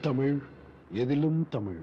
தமிழ் எதிலும் தமிழ்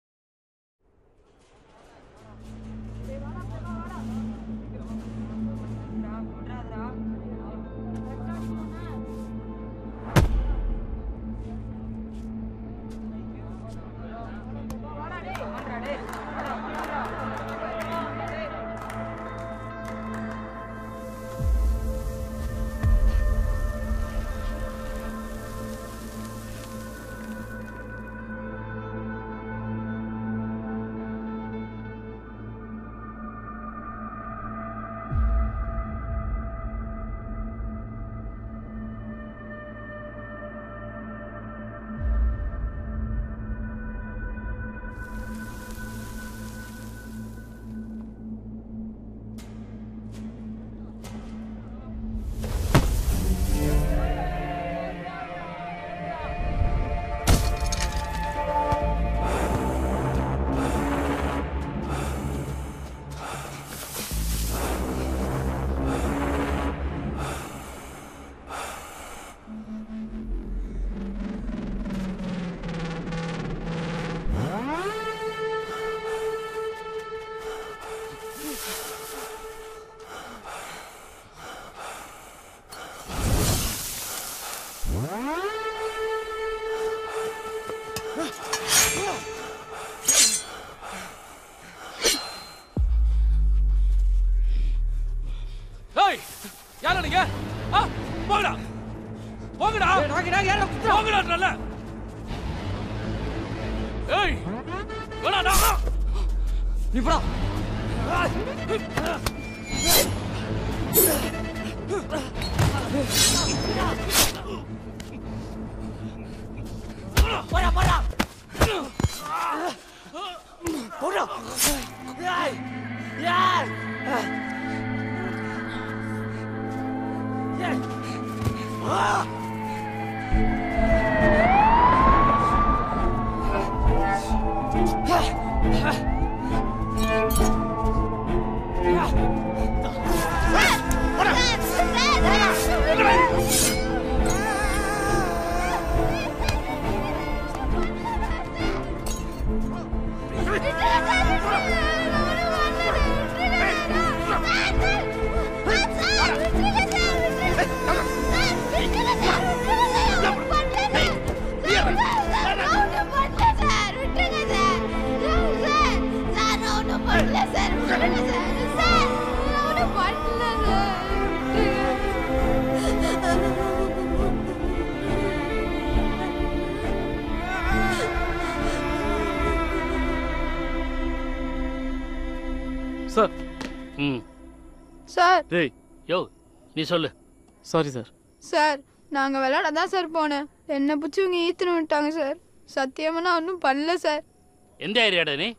ஏய் யாரா நீங்க ஆ போங்கடா போங்கடா போங்கடா நல்ல ஏய் வேணாடா நீ போடா போடா போடா போடா ஏய் ஏய் ஏய் ஆ சார் ம் சார் டேய் யோ நீ சொல்லு சாரி சார் சார் நாங்க விளையாட தான் சார் போனேன் என்ன பிடிச்சி இவங்க ஈத்துன்னு விட்டாங்க சார் சத்தியமா நான் ஒன்றும் பண்ணல சார் எந்த ஏரியாடா நீ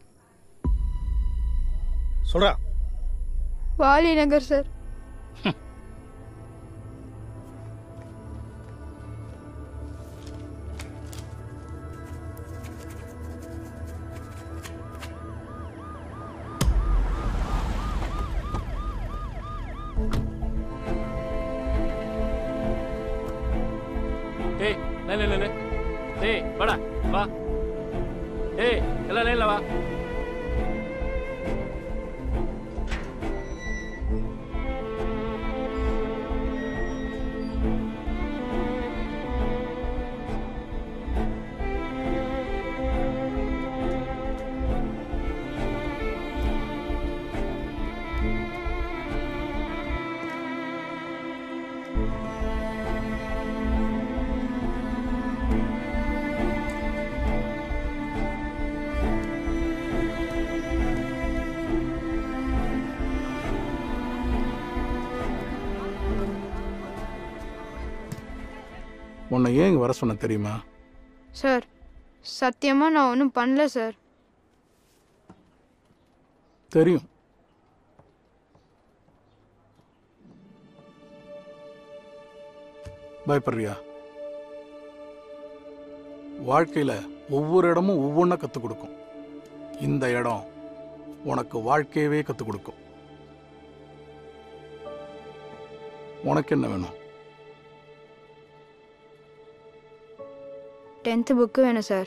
சொல்றா வாலி நகர் சார் டேய் லே லே லே லே டேய் வாடா வா டேய் எல்லாம் லைன்ல வா உன்னை ஏன் இங்கே வர சொன்ன தெரியுமா சார் சத்தியமா நான் ஒன்றும் பண்ணல சார் தெரியும் பயப்படுறியா வாழ்க்கையில் ஒவ்வொரு இடமும் ஒவ்வொன்றா கற்றுக் கொடுக்கும் இந்த இடம் உனக்கு வாழ்க்கையவே கற்றுக் கொடுக்கும் உனக்கு என்ன வேணும் டென்த்து புக்கு வேணும் சார்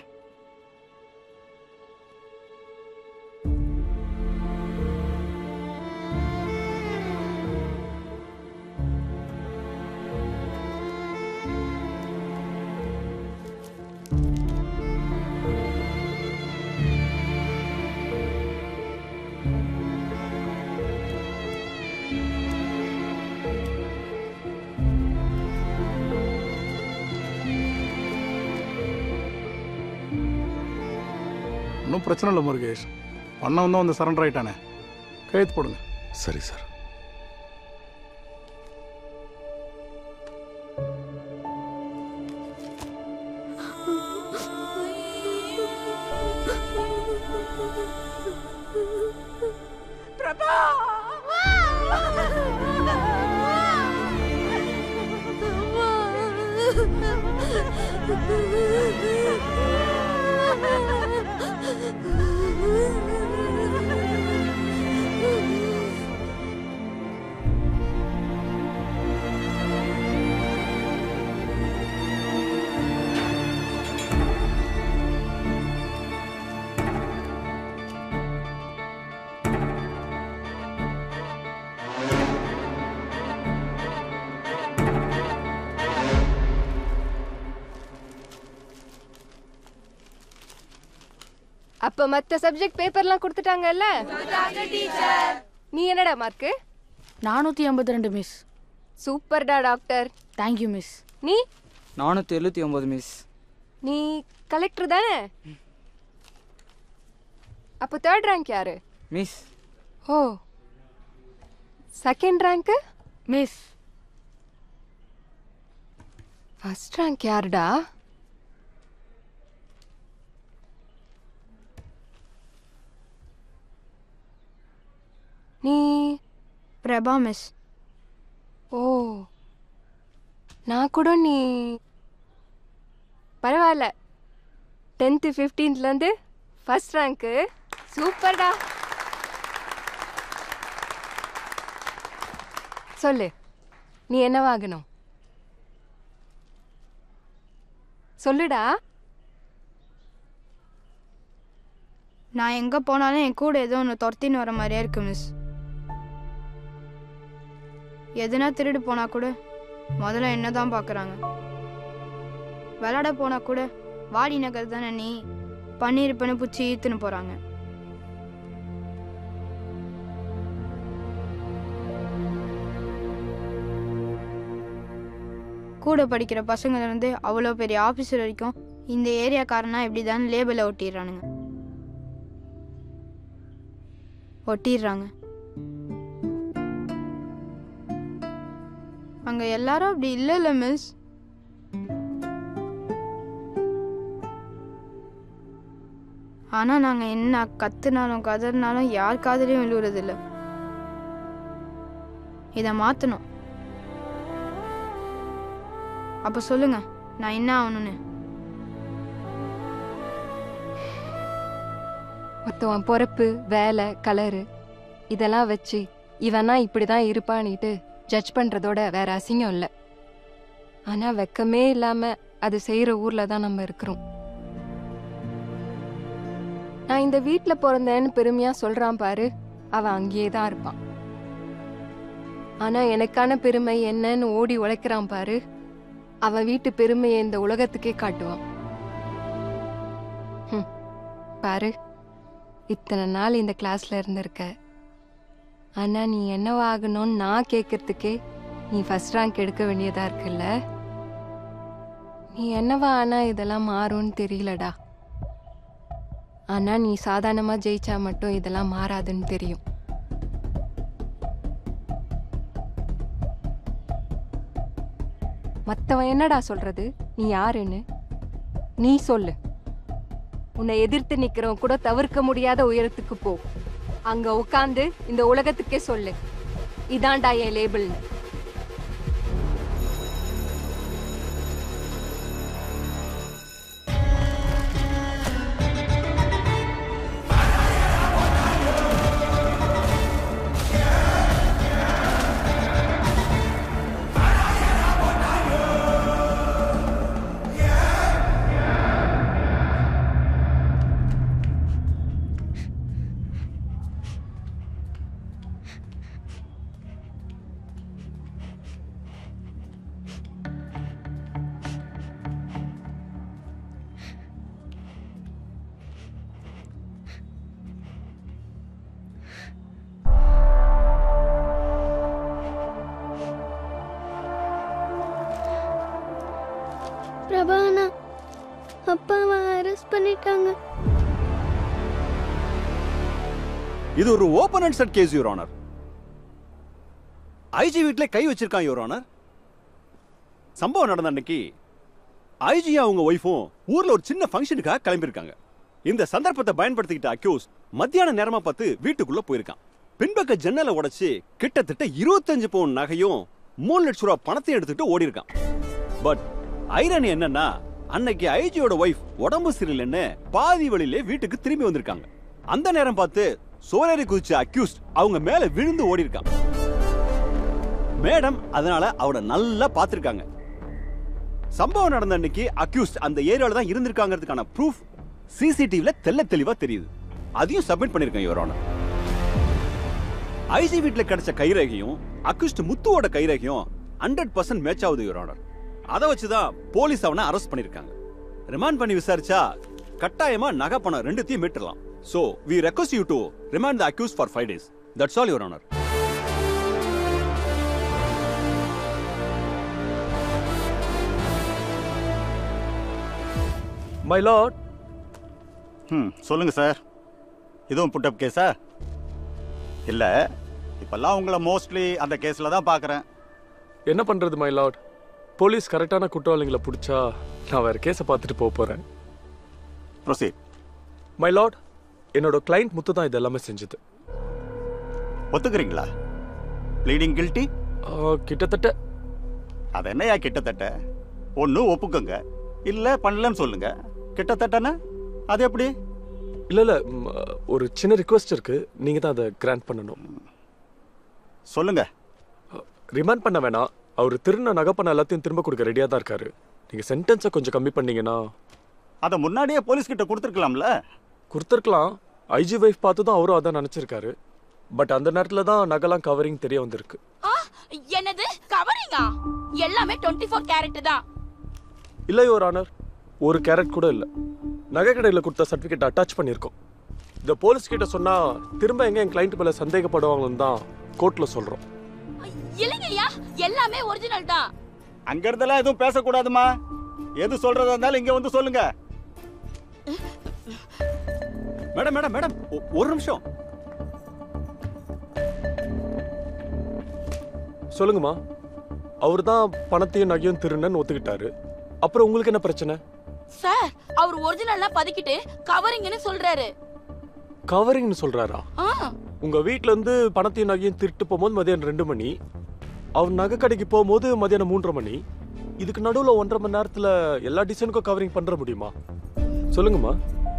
ஒன்றும் பிரச்சனை இல்லை முருகேஷ் பண்ணவன் தான் வந்து சரண்டர் ஆயிட்டானே கையெழுத்து போடுங்க சரி சார் பிரபா அப்ப மத்த சப்ஜெக்ட் பேப்பர்லாம் கொடுத்துட்டாங்கல்ல நீ என்னடா மார்க்கு நானூற்றி ஐம்பத்தி ரெண்டு மிஸ் சூப்பர்டா டாக்டர் தேங்க்யூ மிஸ் நீ நானூற்றி எழுபத்தி ஒம்பது மிஸ் நீ கலெக்டர் தானே அப்போ தேர்ட் ரேங்க் யாரு மிஸ் ஓ செகண்ட் ரேங்க்கு மிஸ் ஃபர்ஸ்ட் ரேங்க் யாருடா நீ பிரபா மிஸ் ஓ நான் கூட நீ பரவாயில்ல டென்த்து ஃபிஃப்டீன்த்லேருந்து ஃபர்ஸ்ட் ரேங்க்கு சூப்பர்டா சொல்லு நீ என்னவாகணும் சொல்லுடா நான் எங்கே போனாலும் என் கூட ஏதோ ஒன்று துரத்தின்னு வர மாதிரியே இருக்கு மிஸ் எதுனா திருடு போனா கூட முதல்ல என்ன தான் பார்க்குறாங்க விளாட போனா கூட வாடி நகர் தானே நீ பண்ணிருப்பேன்னு பிடிச்சி ஈத்துன்னு போகிறாங்க கூட படிக்கிற பசங்கள்லேருந்து அவ்வளோ பெரிய ஆஃபீஸர் வரைக்கும் இந்த ஏரியாக்காரனா இப்படி தான் லேபிளை ஒட்டிடுறானுங்க ஒட்டிடுறாங்க அங்க எல்லாரும் அப்படி இல்லைல்ல மிஸ் ஆனா நாங்க என்ன கத்துனாலும் கதறினாலும் யார் காதலையும் விழுவுறதில்ல இதை மாத்தணும் அப்ப சொல்லுங்க நான் என்ன ஆகணும்னு மொத்தம் பொறப்பு வேலை கலரு இதெல்லாம் வச்சு இவனா இப்படி தான் இருப்பான்னுட்டு ஜட்ஜ் பண்ணுறதோட வேற அசிங்கம் இல்லை ஆனால் வெக்கமே இல்லாமல் அது செய்கிற ஊரில் தான் நம்ம இருக்கிறோம் நான் இந்த வீட்டில் பிறந்தேன்னு பெருமையாக சொல்கிறான் பாரு அவன் அங்கேயே தான் இருப்பான் ஆனால் எனக்கான பெருமை என்னன்னு ஓடி உழைக்கிறான் பாரு அவன் வீட்டு பெருமையை இந்த உலகத்துக்கே காட்டுவான் ஹம், பாரு இத்தனை நாள் இந்த கிளாஸ்ல இருந்திருக்க ஆனா நீ என்னவாகணும்னு நான் கேட்கறதுக்கே நீ ஃபர்ஸ்ட் ரேங்க் எடுக்க வேண்டியதா இருக்குல்ல நீ என்னவா ஆனா இதெல்லாம் மாறும்னு தெரியலடா ஆனா நீ சாதாரணமா ஜெயிச்சா மட்டும் இதெல்லாம் மாறாதுன்னு தெரியும் மத்தவன் என்னடா சொல்றது நீ யாருன்னு நீ சொல்லு உன்னை எதிர்த்து நிக்கிறவன் கூட தவிர்க்க முடியாத உயரத்துக்கு போ அங்க உட்காந்து இந்த உலகத்துக்கே சொல்லு இதான்டா என் லேபிள்னு பிரபானா அப்பாவை அரெஸ்ட் பண்ணிட்டாங்க இது ஒரு open and shut case your honour IG வீட்ல கை வச்சிருக்கான் யுவர் ஆனர் சம்பவம் நடந்த அன்னைக்கு ஐஜி அவங்க ஒய்ஃபும் ஊர்ல ஒரு சின்ன ஃபங்க்ஷனுக்காக கிளம்பியிருக்காங்க இந்த சந்தர்ப்பத்தை பயன்படுத்திக்கிட்ட அக்யூஸ் மத்தியான நேரமா பார்த்து வீட்டுக்குள்ள போயிருக்கான் பின்பக்க ஜன்னலை உடைச்சு கிட்டத்தட்ட இருபத்தஞ்சு பவுன் நகையும் மூணு லட்ச ரூபா பணத்தையும் எடுத்துட்டு ஓடி இருக்கான் பட் ஐரணி என்னன்னா அன்னைக்கு ஐஜியோட ஒய்ஃப் உடம்பு சரியில்லைன்னு பாதி வழியிலே வீட்டுக்கு திரும்பி வந்திருக்காங்க அந்த நேரம் பார்த்து சோரேறி குதிச்ச அக்யூஸ்ட் அவங்க மேல விழுந்து ஓடி இருக்கான் மேடம் அதனால அவட நல்லா பார்த்திருக்காங்க சம்பவம் நடந்த அன்னைக்கு அக்யூஸ்ட் அந்த ஏரியால தான் இருந்திருக்காங்கிறதுக்கான ப்ரூஃப் சிசிடிவில தெள்ள தெளிவா தெரியுது அதையும் சப்மிட் பண்ணிருக்கேன் யுவர் ஆனர் ஐசி வீட்ல கிடைச்ச கைரேகையும் அக்யூஸ்ட் முத்துவோட கைரேகையும் ஹண்ட்ரட் பர்சன்ட் மேட்ச் ஆகுது யுவர் ஆனர் அதை வச்சுதான் போலீஸ் அவனை அரெஸ்ட் பண்ணிருக்காங்க ரிமாண்ட் பண்ணி விசாரிச்சா கட்டாயமா நகை பணம் ரெண்டுத்தையும் மீட்டுறலாம் so we request you to remand the accused for five days that's all your honour my lord ம் சொல்லுங்க சார் இதுவும் புட்டப் கேஸா இல்லை இப்பெல்லாம் உங்களை மோஸ்ட்லி அந்த கேஸில் தான் பார்க்குறேன் என்ன பண்றது மை லார்ட் போலீஸ் கரெக்டான குற்றவாளிகளை பிடிச்சா நான் வேற கேஸை பார்த்துட்டு போக போறேன் ப்ரொசீட் மை லார்ட் என்னோட கிளைண்ட் முத்து தான் இது எல்லாமே செஞ்சது ஒத்துக்கிறீங்களா ப்ளீடிங் கில்ட்டி கிட்டத்தட்ட அது என்னையா கிட்டத்தட்ட ஒன்று ஒப்புக்குங்க இல்லை பண்ணலன்னு சொல்லுங்க கிட்டத்தட்டனா அது எப்படி இல்ல இல்ல ம், ஒரு சின்ன ரிக்வெஸ்ட் இருக்கு நீங்க தான் அதை கிராண்ட் பண்ணணும் சொல்லுங்க ரிமாண்ட் பண்ண வேணாம் அவர் திருந நகை பண்ண எல்லாத்தையும் திரும்ப கொடுக்க ரெடியா தான் இருக்காரு நீங்க சென்டென்ஸை கொஞ்சம் கம்மி பண்ணீங்கன்னா அதை முன்னாடியே போலீஸ் கிட்ட கொடுத்துருக்கலாம்ல கொடுத்துருக்கலாம் ஐஜி வைஃப் பார்த்து தான் அவரும் அதான் நினைச்சிருக்காரு பட் அந்த நேரத்துல தான் நகைலாம் கவரிங் தெரிய வந்திருக்கு என்னது கவரிங்கா எல்லாமே 24 ஃபோர் கேரட் தான் இல்ல யுவர் ஆனர் ஒரு கேரட் கூட இல்ல நகை கடையில் கொடுத்த சர்டிஃபிகேட் அட்டாச் பண்ணியிருக்கோம் இந்த போலீஸ் கிட்ட சொன்னா திரும்ப எங்க என் கிளைண்ட் மேல சந்தேகப்படுவாங்கன்னு தான் கோர்ட்ல சொல்றோம் இல்லைங்கய்யா எல்லாமே ஒரிஜினல் தான் அங்க இருந்தெல்லாம் எதுவும் பேசக்கூடாதுமா எது சொல்றதா இருந்தாலும் இங்க வந்து சொல்லுங்க மேடம் மேடம் மேடம் ஒ- ஒரு நிமிஷம் சொல்லுங்கம்மா அவர் தான் பணத்தையும் நகையும் திருநன்னு ஒத்துக்கிட்டாரு அப்புறம் உங்களுக்கு என்ன பிரச்சனை சார் அவர் ஒரிஜினல்லாம் பதுக்கிட்டு கவரிங்னு சொல்றாரு கவரிங்னு சொல்றாரா ஆ உங்க வீட்ல இருந்து பணத்தையும் நகையும் திருட்டு போகும்போது மதியானம் ரெண்டு மணி அவர் நகை கடைக்கு போகும்போது மதியானம் மூன்றரை மணி இதுக்கு நடுவுல ஒன்றரை மணி நேரத்துல எல்லா டிசைனுக்கும் கவரிங் பண்ற முடியுமா சொல்லுங்கம்மா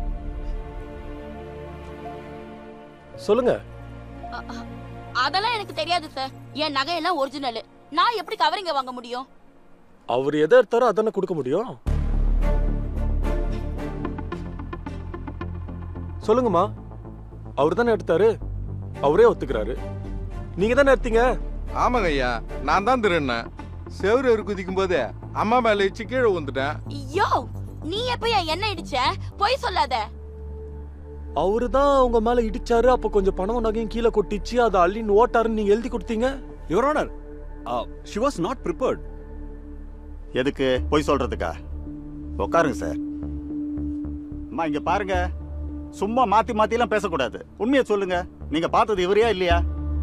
சொல்லுங்க அ- அ- அதெல்லாம் எனக்கு தெரியாது சார் என் நகையெல்லாம் ஒரிஜினல் நான் எப்படி கவரிங்க வாங்க முடியும் அவர் எதை எடுத்தாரோ அதானே கொடுக்க முடியும் சொல்லுங்கம்மா அவர் தானே எடுத்தாரு அவரே ஒத்துக்கிறாரு நீங்க தானே எடுத்தீங்க ஆமாங்க ஐயா நான் தான் திருண்ணேன் செவரு ஒரு குதிக்கும் போது அம்மா மேல வச்சு கீழே வந்துட்டேன் யோ நீ எப்ப என் என்ன இடிச்ச பொய் சொல்லாத அவரு தான் உங்க மேல இடிச்சாரு அப்ப கொஞ்சம் பணம் நகையும் கீழே கொட்டிச்சு அதை அள்ளின்னு ஓட்டாருன்னு நீங்க எழுதி கொடுத்தீங்க your honour she was not prepared எதுக்கு போய் சொல்றதுக்கா உட்காருங்க சார் அம்மா இங்க பாருங்க சும்மா மாத்தி மாத்தி எல்லாம் பேசக்கூடாது உண்மையை சொல்லுங்க நீங்க பார்த்தது இவரையா இல்லையா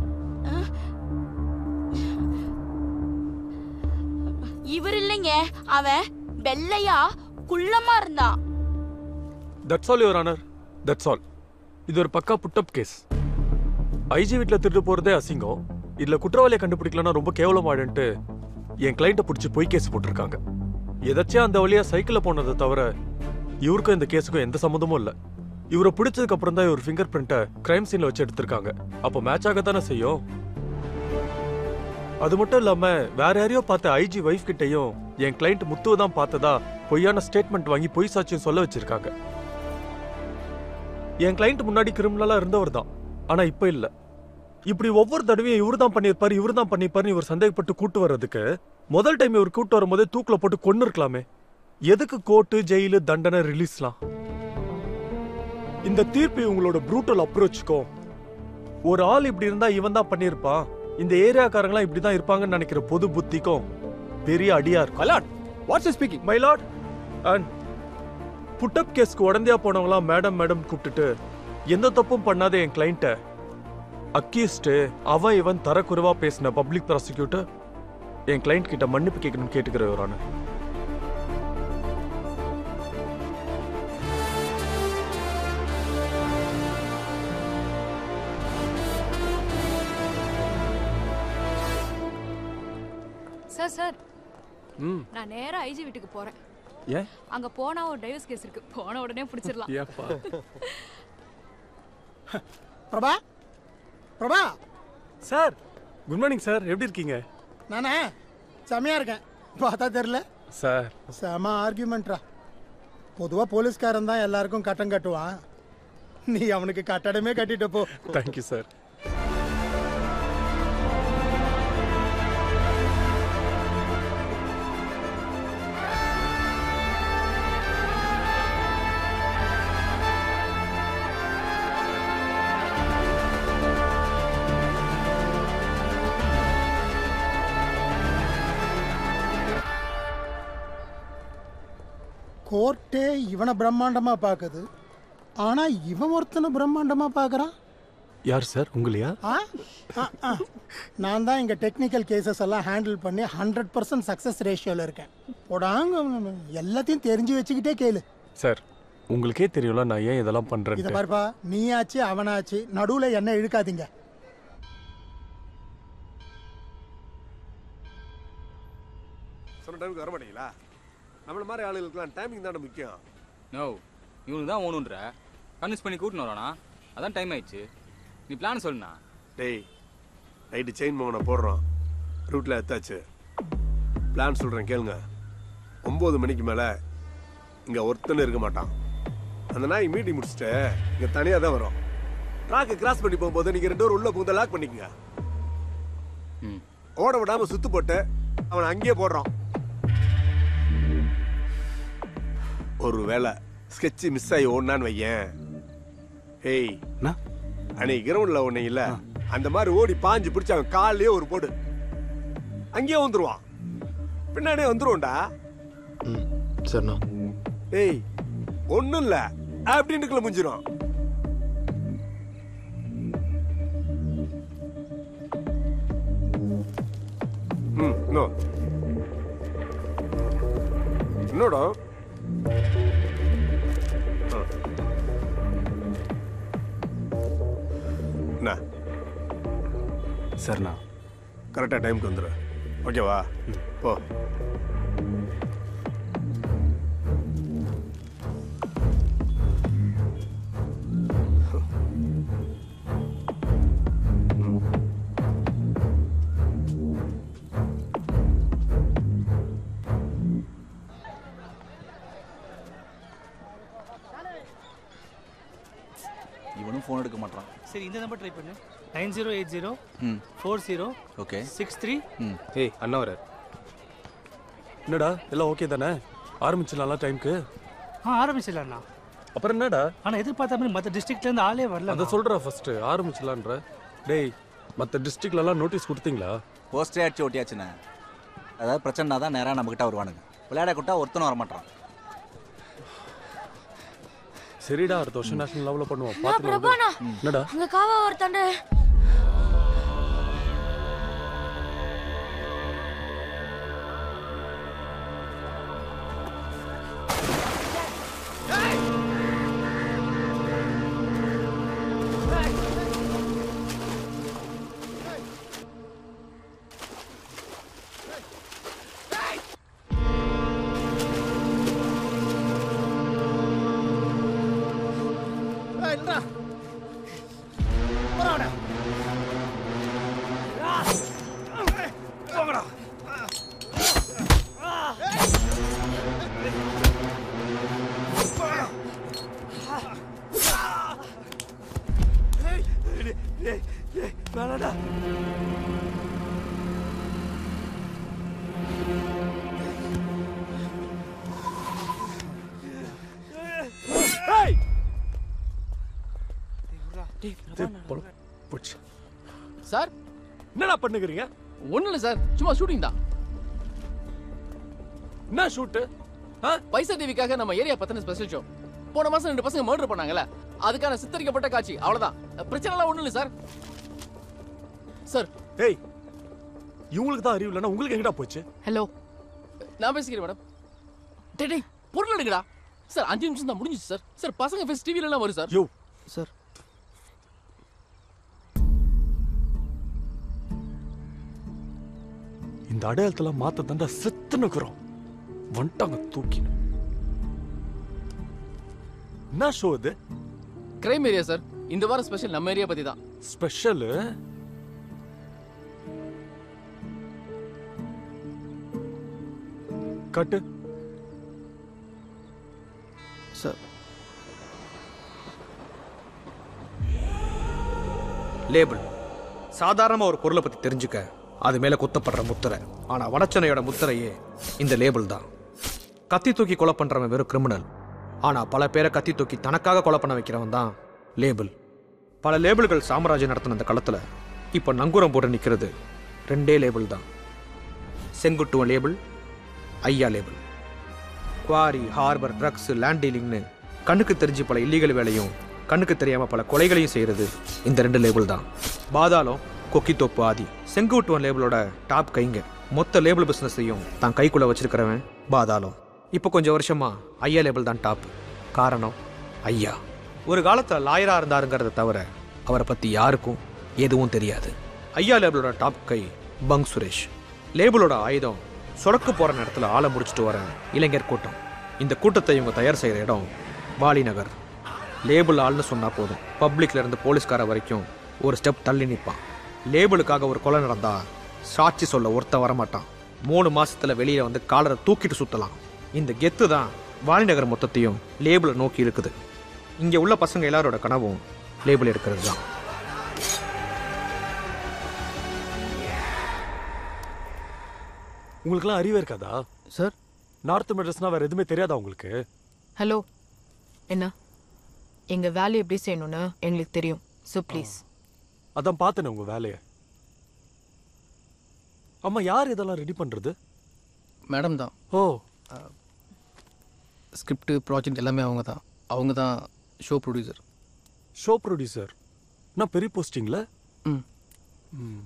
இவர் இல்லைங்க அவன் வெள்ளையா குள்ளமா இருந்தான் that's all your honour that's all இது ஒரு பக்கா புட்டப் கேஸ் ஐஜி வீட்ல திருட்டு போறதே அசிங்கம் இதுல குற்றவாளியை கண்டுபிடிக்கலன்னா ரொம்ப கேவலமாடுன்ட்டு என் கிளைண்ட்டை பிடிச்சி பொய் கேஸ் போட்டிருக்காங்க எதாச்சும் அந்த வழியா சைக்கிள்ல போனதை தவிர இவருக்கும் இந்த கேஸுக்கும் எந்த சம்மந்தமும் இல்ல இவரை பிடிச்சதுக்கு அப்புறம் தான் இவர் ஃபிங்கர் பிரிண்ட்டை கிரைம் சீன்ல வச்சு எடுத்திருக்காங்க அப்போ மேட்ச் ஆகத்தானே செய்யும் அது மட்டும் இல்லாம வேற யாரையோ பார்த்த ஐஜி வைஃப் கிட்டயும் என் கிளைண்ட் முத்துவை தான் பார்த்ததா பொய்யான ஸ்டேட்மெண்ட் வாங்கி பொய் சாட்சியம் சொல்ல வச்சிருக்காங்க என் கிளைண்ட் முன்னாடி கிரிமினலா இருந்தவர் தான் ஆனா இப்ப இல்ல இப்படி ஒவ்வொரு தடவையும் இவர் தான் பண்ணியிருப்பாரு இவர் தான் பண்ணியிருப்பாருன்னு இவர் சந்தேகப்பட்டு கூட்டு வர்றதுக்கு முதல் டைம் இவர் கூட்டு வரும்போதே தூக்குல போட்டு கொன்னு இருக்கலாமே எதுக்கு கோர்ட்டு ஜெயிலு தண்டனை ரிலீஸ்லாம் இந்த தீர்ப்பு இவங்களோட ப்ரூட்டல் அப்ரோச்சுக்கும் ஒரு ஆள் இப்படி இருந்தா இவன் தான் பண்ணியிருப்பான் இந்த ஏரியாக்காரங்களாம் இப்படி தான் இருப்பாங்கன்னு நினைக்கிற பொது புத்திக்கும் பெரிய அடியா இருக்கும் மலாட் what's speaking my lord and put up கேஸ்க்கு உடந்தையா போனவங்களாம் மேடம் மேடம் கூப்பிட்டுட்டு எந்த தப்பும் பண்ணாத என் கிளைண்ட்டை அக்யூஸ்டு அவன் இவன் தரக்குறைவா பேசின பப்ளிக் ப்ராசிக்யூட்டர் என் கிளைண்ட் கிட்ட மன்னிப்பு கேட்கணும்னு கேட்டுக்கிற ஒரு சார் சார் ம் நான் நேரா ஐஜி வீட்டுக்கு போறேன் ஏன் அங்க போனா ஒரு டைவர்ஸ் கேஸ் இருக்கு போன உடனே பிடிச்சிடலாம் ஏப்பா Prabha Prabha sir good morning sir எப்படி இருக்கீங்க நானே செமையா இருக்கேன் பார்த்தா தெரியல சார் செம ஆர்கியூமெண்ட்ரா பொதுவாக போலீஸ்காரன் தான் எல்லாருக்கும் கட்டம் கட்டுவான் நீ அவனுக்கு கட்டடமே கட்டிட்டு போ தேங்க்யூ சார் கோர்ட்டே இவனை பிரம்மாண்டமா பார்க்குது ஆனா இவன் ஒருத்தனை பிரம்மாண்டமா பார்க்கறான் யார் சார் உங்களையா ஆ ஆ, ஆ. நான் தான் இங்க டெக்னிக்கல் கேசஸ் எல்லாம் ஹேண்டில் பண்ணி ஹண்ட்ரட் பர்சன்ட் சக்ஸஸ் ரேஷியோல இருக்கேன் போடாங்க எல்லாத்தையும் தெரிஞ்சு வச்சுக்கிட்டே கேளு சார் உங்களுக்கே தெரியும்ல நான் ஏன் இதெல்லாம் இதை பண்றேன் பாருப்பா நீயாச்சு அவனாச்சு நடுவுல என்ன இழுக்காதீங்க சொன்ன டைமுக்கு வர மாட்டீங்களா நம்மள மாதிரி ஆளுகளுக்குலாம் டைமிங் தானே முக்கியம் நோ இவனுக்கு தான் ஓணுன்ற கன்வின்ஸ் பண்ணி கூட்டின்னு வரானா அதான் டைம் ஆயிடுச்சு நீ பிளான் சொல்லுண்ணா டேய் நைட்டு செயின் மோகனை போடுறோம் ரூட்டில் எத்தாச்சு பிளான் சொல்கிறேன் கேளுங்க ஒம்பது மணிக்கு மேலே இங்கே ஒருத்தனும் இருக்க மாட்டான் அந்த நாய் மீட்டிங் முடிச்சுட்டு இங்கே தனியாக தான் வரும் ட்ராக்கு கிராஸ் பண்ணி போகும்போது நீங்கள் ரெண்டு பேரும் உள்ளே புகுந்த லாக் பண்ணிக்கங்க ஓட விடாம சுத்து போட்டு அவனை அங்கேயே போடுறான் ஒரு வேளை ஸ்கெட்ச் மிஸ் ஆகி ஓடினான்னு வையேன் ஏய் அன்னைக்கு கிரவுண்ட்ல ஒண்ணு இல்ல அந்த மாதிரி ஓடி பாஞ்சு பிடிச்சு அவன் கால்லயே ஒரு போடு அங்கேயே வந்துருவான் பின்னாடியே வந்துருவோம்டா சரிண்ணா ஏய் ஒண்ணும் இல்ல அப்படின்னுக்குள்ள முடிஞ்சிரும் ம் நோ என்னோட என்ன சரிண்ணா கரெக்டாக டைமுக்கு வந்துடு ஓகேவா போ இவனும் ஃபோன் எடுக்க மாட்டான் சரி இந்த நம்பர் ட்ரை பண்ணு நைன் ஜீரோ எயிட் ஜீரோ ம் four zero okay six three ம் ஏய் அண்ணா வர என்னடா எல்லாம் ஓகே தானே ஆரம்பிச்சிடலாம் டைம்க்கு ஆ ஆரம்பிச்சிடலாண்ணா அப்புறம் என்னடா ஆனால் எதிர்பார்த்த மாதிரி மற்ற டிஸ்ட்ரிக்ட்லேருந்து ஆளே வரல அதை சொல்றா ஃபர்ஸ்ட் ஆரம்பிச்சலான்ற டேய் மற்ற டிஸ்ட்ரிக்ட்லலாம் நோட்டீஸ் கொடுத்தீங்களா போஸ்டே அடிச்சு ஒட்டியாச்சுண்ணே அதாவது பிரச்சனை தான் நேராக நம்மக்கிட்ட வருவானுங்க விளையாட கூட்டா ஒருத்தனும் வரமாட்டான் சரிடா அடுத்த வருஷம் நேஷனல் லெவலில் பண்ணுவோம் நான் பிரபாண்ணா. பார்த்துக்கலாம் என்னடா அங்க காவா ஒருத்தாண்ட ஏய், நில்றா. போடா அவனை. போங்கடா வேணாடா ஏய் போச்சு சார் என்னடா பண்ணுகிறீங்க ஒன்றும் இல்லை சார் சும்மா ஷூட்டிங் தான் என்ன ஷூட்டு பைசா டிவிக்காக நம்ம ஏரியா பத்தின ஸ்பெஷல் ஷோ போன மாசம் ரெண்டு பசங்க மர்டர் பண்ணாங்கல்ல அதுக்கான சித்தரிக்கப்பட்ட காட்சி அவ்வளவுதான் பிரச்சனை எல்லாம் ஒண்ணும் இல்ல சார் சார் ஏய் இவங்களுக்கு தான் அறிவு இல்லைன்னா உங்களுக்கு எங்கடா போச்சு ஹலோ நான் பேசிக்கிறேன் மேடம் டேய் டேய் பொருள் எடுங்கடா சார் அஞ்சு நிமிஷம் தான் முடிஞ்சுச்சு சார் சார் பசங்க ஃபேஸ் டிவில எல்லாம் வரும் சார் யோ சார் இந்த அடையாளத்தெல்லாம் மாத்த தாண்டா செத்து நிக்கிறோம் வந்துட்டாங்க தூக்கின்னு என்ன ஷோ இது கிரைம் ஏரியா சார் இந்த வாரம் ஸ்பெஷல் நம்ம ஏரியா பத்தி தான் ஸ்பெஷல் கட்டு சார் லேபிள் சாதாரணமாக ஒரு பொருளை பற்றி தெரிஞ்சுக்க அது மேலே குத்தப்படுற முத்திரை ஆனால் வடச்சனையோட முத்திரையே இந்த லேபிள் தான் கத்தி தூக்கி கொலை பண்ணுறவன் வெறும் கிரிமினல் ஆனால் பல பேரை கத்தி தூக்கி தனக்காக கொலை பண்ண வைக்கிறவன் தான் லேபிள் பல லேபிள்கள் சாம்ராஜ்யம் நடத்தின அந்த களத்தில் இப்போ நங்கூரம் போட்டு நிற்கிறது ரெண்டே லேபிள் தான் செங்குட்டுவன் லேபிள் ஐயா label quarry harbour drugs land டீலிங்னு கண்ணுக்கு தெரிஞ்சு பல இல்லீகல் வேலையும் கண்ணுக்கு தெரியாம பல கொலைகளையும் செய்யறது இந்த ரெண்டு லேபிள் தான் பாதாளம் கொக்கித்தோப்பு ஆதி செங்குட்டுவன் லேபிளோட டாப் கைங்க மொத்த லேபிள் பிசினஸையும் தான் கைக்குள்ள வச்சிருக்கிறவன் பாதாளம் இப்போ கொஞ்சம் வருஷமா ஐயா லேபிள் தான் டாப் காரணம் ஐயா ஒரு காலத்தில் லாயரா இருந்தாருங்கிறத தவிர அவரை பத்தி யாருக்கும் எதுவும் தெரியாது ஐயா லேபிளோட டாப் கை பங் சுரேஷ் லேபிளோட ஆயுதம் சொடக்கு போற நேரத்தில் ஆளை முடிச்சுட்டு வர இளைஞர் கூட்டம் இந்த கூட்டத்தை இவங்க தயார் செய்கிற இடம் வாலி நகர் லேபிள் ஆள்னு சொன்னா போதும் பப்ளிக்ல இருந்து போலீஸ்கார வரைக்கும் ஒரு ஸ்டெப் தள்ளி நிற்பான் லேபிளுக்காக ஒரு கொலை நடந்தா சாட்சி சொல்ல ஒருத்தன் வரமாட்டான் மூணு மாசத்துல வெளியில வந்து காலரை தூக்கிட்டு சுத்தலாம் இந்த கெத்து தான் வாலிநகர் மொத்தத்தையும் லேபிளை நோக்கி இருக்குது இங்க உள்ள பசங்க எல்லாரோட கனவும் லேபிள் எடுக்கிறது தான் உங்களுக்குலாம் அறிவே இருக்காதா சார் நார்த் மெட்ரஸ்னா வேற எதுவுமே தெரியாதா உங்களுக்கு ஹலோ என்ன எங்க வேலையை எப்படி செய்யணும்னு எங்களுக்கு தெரியும் ஸோ ப்ளீஸ் அதான் பார்த்தேனே உங்க வேலையை அம்மா யார் இதெல்லாம் ரெடி பண்றது மேடம் தான் ஓ ஸ்கிரிப்ட் ப்ராஜெக்ட் எல்லாமே அவங்க தான் அவங்க தான் ஷோ ப்ரொடியூசர் ஷோ ப்ரொடியூசர் நான் பெரிய போஸ்டிங்ல ம் ம்.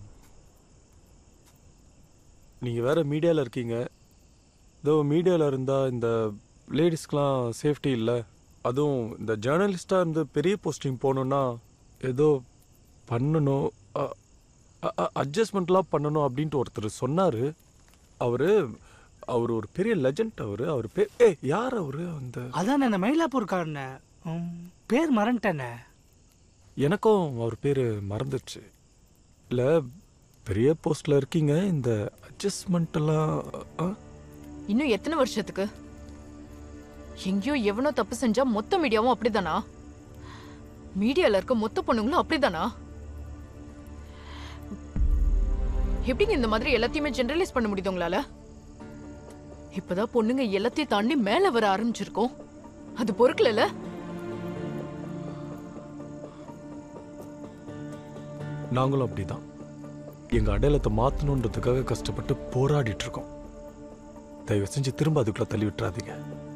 நீங்க வேற மீடியால இருக்கீங்க இதோ மீடியால இருந்தா இந்த லேடிஸ்க்கெலாம் சேஃப்டி இல்லை அதுவும் இந்த ஜேர்னலிஸ்டாக இருந்து பெரிய போஸ்டிங் போகணுன்னா ஏதோ பண்ணணும் அட்ஜஸ்ட்மெண்ட்லாம் பண்ணணும் அப்படின்ட்டு ஒருத்தர் சொன்னார் அவர் அவர் ஒரு பெரிய லெஜண்ட் அவர் அவர் பே ஏ யார் அவர் அந்த அதான் அந்த மயிலாப்பூர்காரன பேர் மறந்துட்டேனே எனக்கும் அவர் பேர் மறந்துடுச்சு இல்லை பெரிய போஸ்டில் இருக்கீங்க இந்த அட்ஜஸ்ட்மெண்ட் எல்லாம் ஆ? இன்னும் எத்தனை வருஷத்துக்கு எங்கேயோ எவனோ தப்பு செஞ்சா மொத்த மீடியாவும் அப்படிதானா மீடியால இருக்க மொத்த பொண்ணுங்களும் அப்படிதானா எப்படிங்க இந்த மாதிரி எல்லாத்தையுமே ஜெனரலைஸ் பண்ண முடியுது உங்களால இப்பதான் பொண்ணுங்க எல்லாத்தையும் தாண்டி மேல வர ஆரம்பிச்சிருக்கோம் அது பொறுக்கல நாங்களும் அப்படிதான் எங்க அடையாளத்தை மாத்தணுன்றதுக்காக கஷ்டப்பட்டு போராடிட்டு இருக்கோம் தயவு செஞ்சு திரும்ப அதுக்குள்ள தள்ளி விட்டுறாதீங்க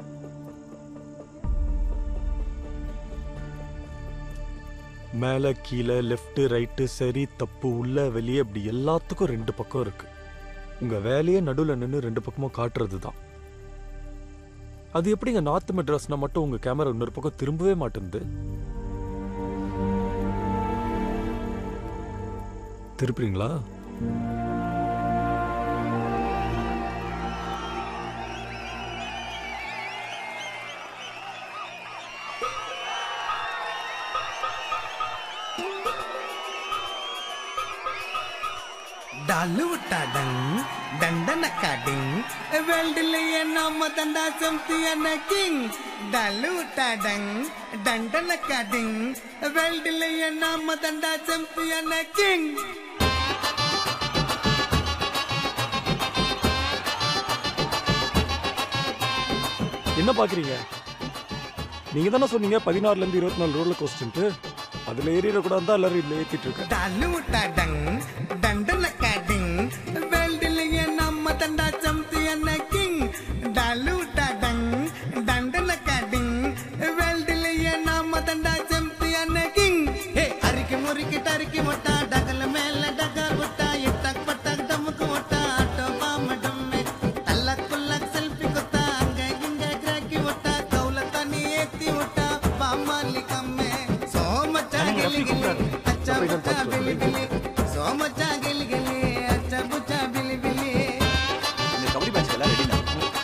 மேல கீழே லெஃப்ட் ரைட்டு சரி தப்பு உள்ள வெளியே அப்படி எல்லாத்துக்கும் ரெண்டு பக்கம் இருக்கு உங்க வேலையே நடுவில் நின்று ரெண்டு பக்கமும் காட்டுறது தான் அது எப்படிங்க நார்த் மெட்ராஸ்னா மட்டும் உங்க கேமரா இன்னொரு பக்கம் திரும்பவே மாட்டேங்குது திருப்புறீங்களா டாலு விட்டாடங் டண்டனக்காடிங் வேல்டுலயே நாம தண்டா சம்தியன கிங் டாலு விட்டாடங் டண்டனக்காடிங் வேல்டுலயே நாம தண்டா சம்தியன கிங் என்ன பாக்குறீங்க நீங்க தானே சொன்னீங்க பதினாறுல இருந்து இருபத்தி நாலு ரோட்ல கோஸ்ட்டு அதுல ஏறிடக்கூடாது தான் எல்லாரும் இதுல ஏத்திட்டு இருக்கேன் டாலு விட்டாடங் டண்டனக்காடிங் வேல்டுலயே நாம தண்டா சம்தியன கிங் டலுட்டா டங் டண்டனக்கா டிங் வேல்டிலேயே நாம தண்டா சாம்பியன் கிங் ஹே அரிக்கி முறுக்கி டறுக்கி ஒட்டா டகல மேல டகல் ஒட்டா இட்டக் பட்டக் டமுக்கு ஒட்டா ஆட்டோ பாம டம்மே தல்லக் குல்லக் செல்ஃபி கொத்தா அங்க இங்க கிராக்கி ஒட்டா கவுல தண்ணி ஏத்தி ஒட்டா பாமாலி கம்மே சோமச்சா கிளி கிளி அச்சா புச்சா பிலி பிலி சோமச்சா கிளி கிளி அச்சா புச்சா பிலி பிலி இந்த கபடி மேட்ச் எல்லாம் ரெடி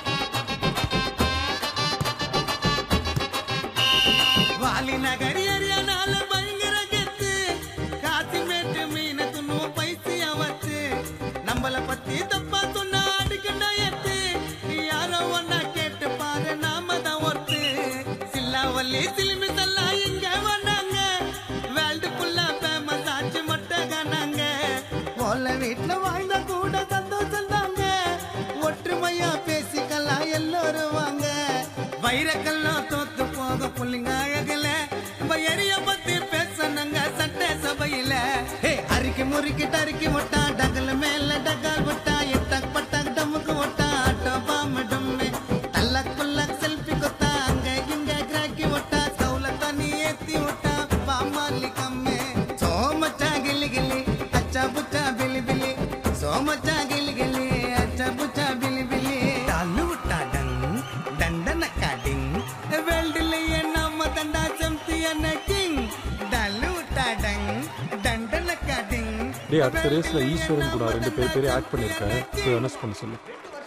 வாலி நகரி அரியானால பயங்கர கெத்து காசி மேட்டு மீன துண்ணுவோம் பைசியா வச்சு நம்மள பத்தி தப்பா சொன்னா அடிக்கண்ட எத்து நீ யாரோ ஒன்னா கேட்டு பாரு நாம தான் ஒருத்து சில்லாவல்லி சிலிமி சல்லா இங்க வந்தாங்க வேர்ல்டு ஃபுல்லா ஃபேமஸ் ஆச்சு மட்டும் காணாங்க ஓல வீட்டுல வாழ்ந்தா கூட சந்தோஷம் தாங்க ஒற்றுமையா பேசிக்கலாம் எல்லோரும் வாங்க வைரக்கல்லாம் தோத்து போக புள்ளிங்க அழகல வயறிய பத்தி பேசணுங்க சட்ட சபையில ஹே அரிக்கி முறுக்கி டறுக்கி ஒட்டா டகல் மேல டகால் ஒட்டா எட்டக் பட்டக் டமுக்கு ஒட்டா ஆட்டோ பாம டம்மே தல்லக் குல்லக் செல்ஃபி கொத்தா அங்க இங்க கிராக்கி ஒட்டா கவுல தண்ணி ஏத்தி ஒட்டா பாமாலி கம்மே சோமச்சா கிளி கிளி அச்சா புச்சா பிலி பிலி சோமச்சா கிளி கிளி அச்சா புச்சா பிலி பிலி டாலு விட்டா டங் டண்டனக்கா டிங் வேல்டிலேயே நாம தண்டா சாம்பியன் கிங் டாலு விட்டா டங் டண்டனக்கா டிங் டேய் அடுத்த ரேஸ்ல ஈஸ்வரன் கூட ரெண்டு பேர் பேரே ஆட் பண்ணிருக்கேன் போய் அனௌன்ஸ் பண்ண சொல்லு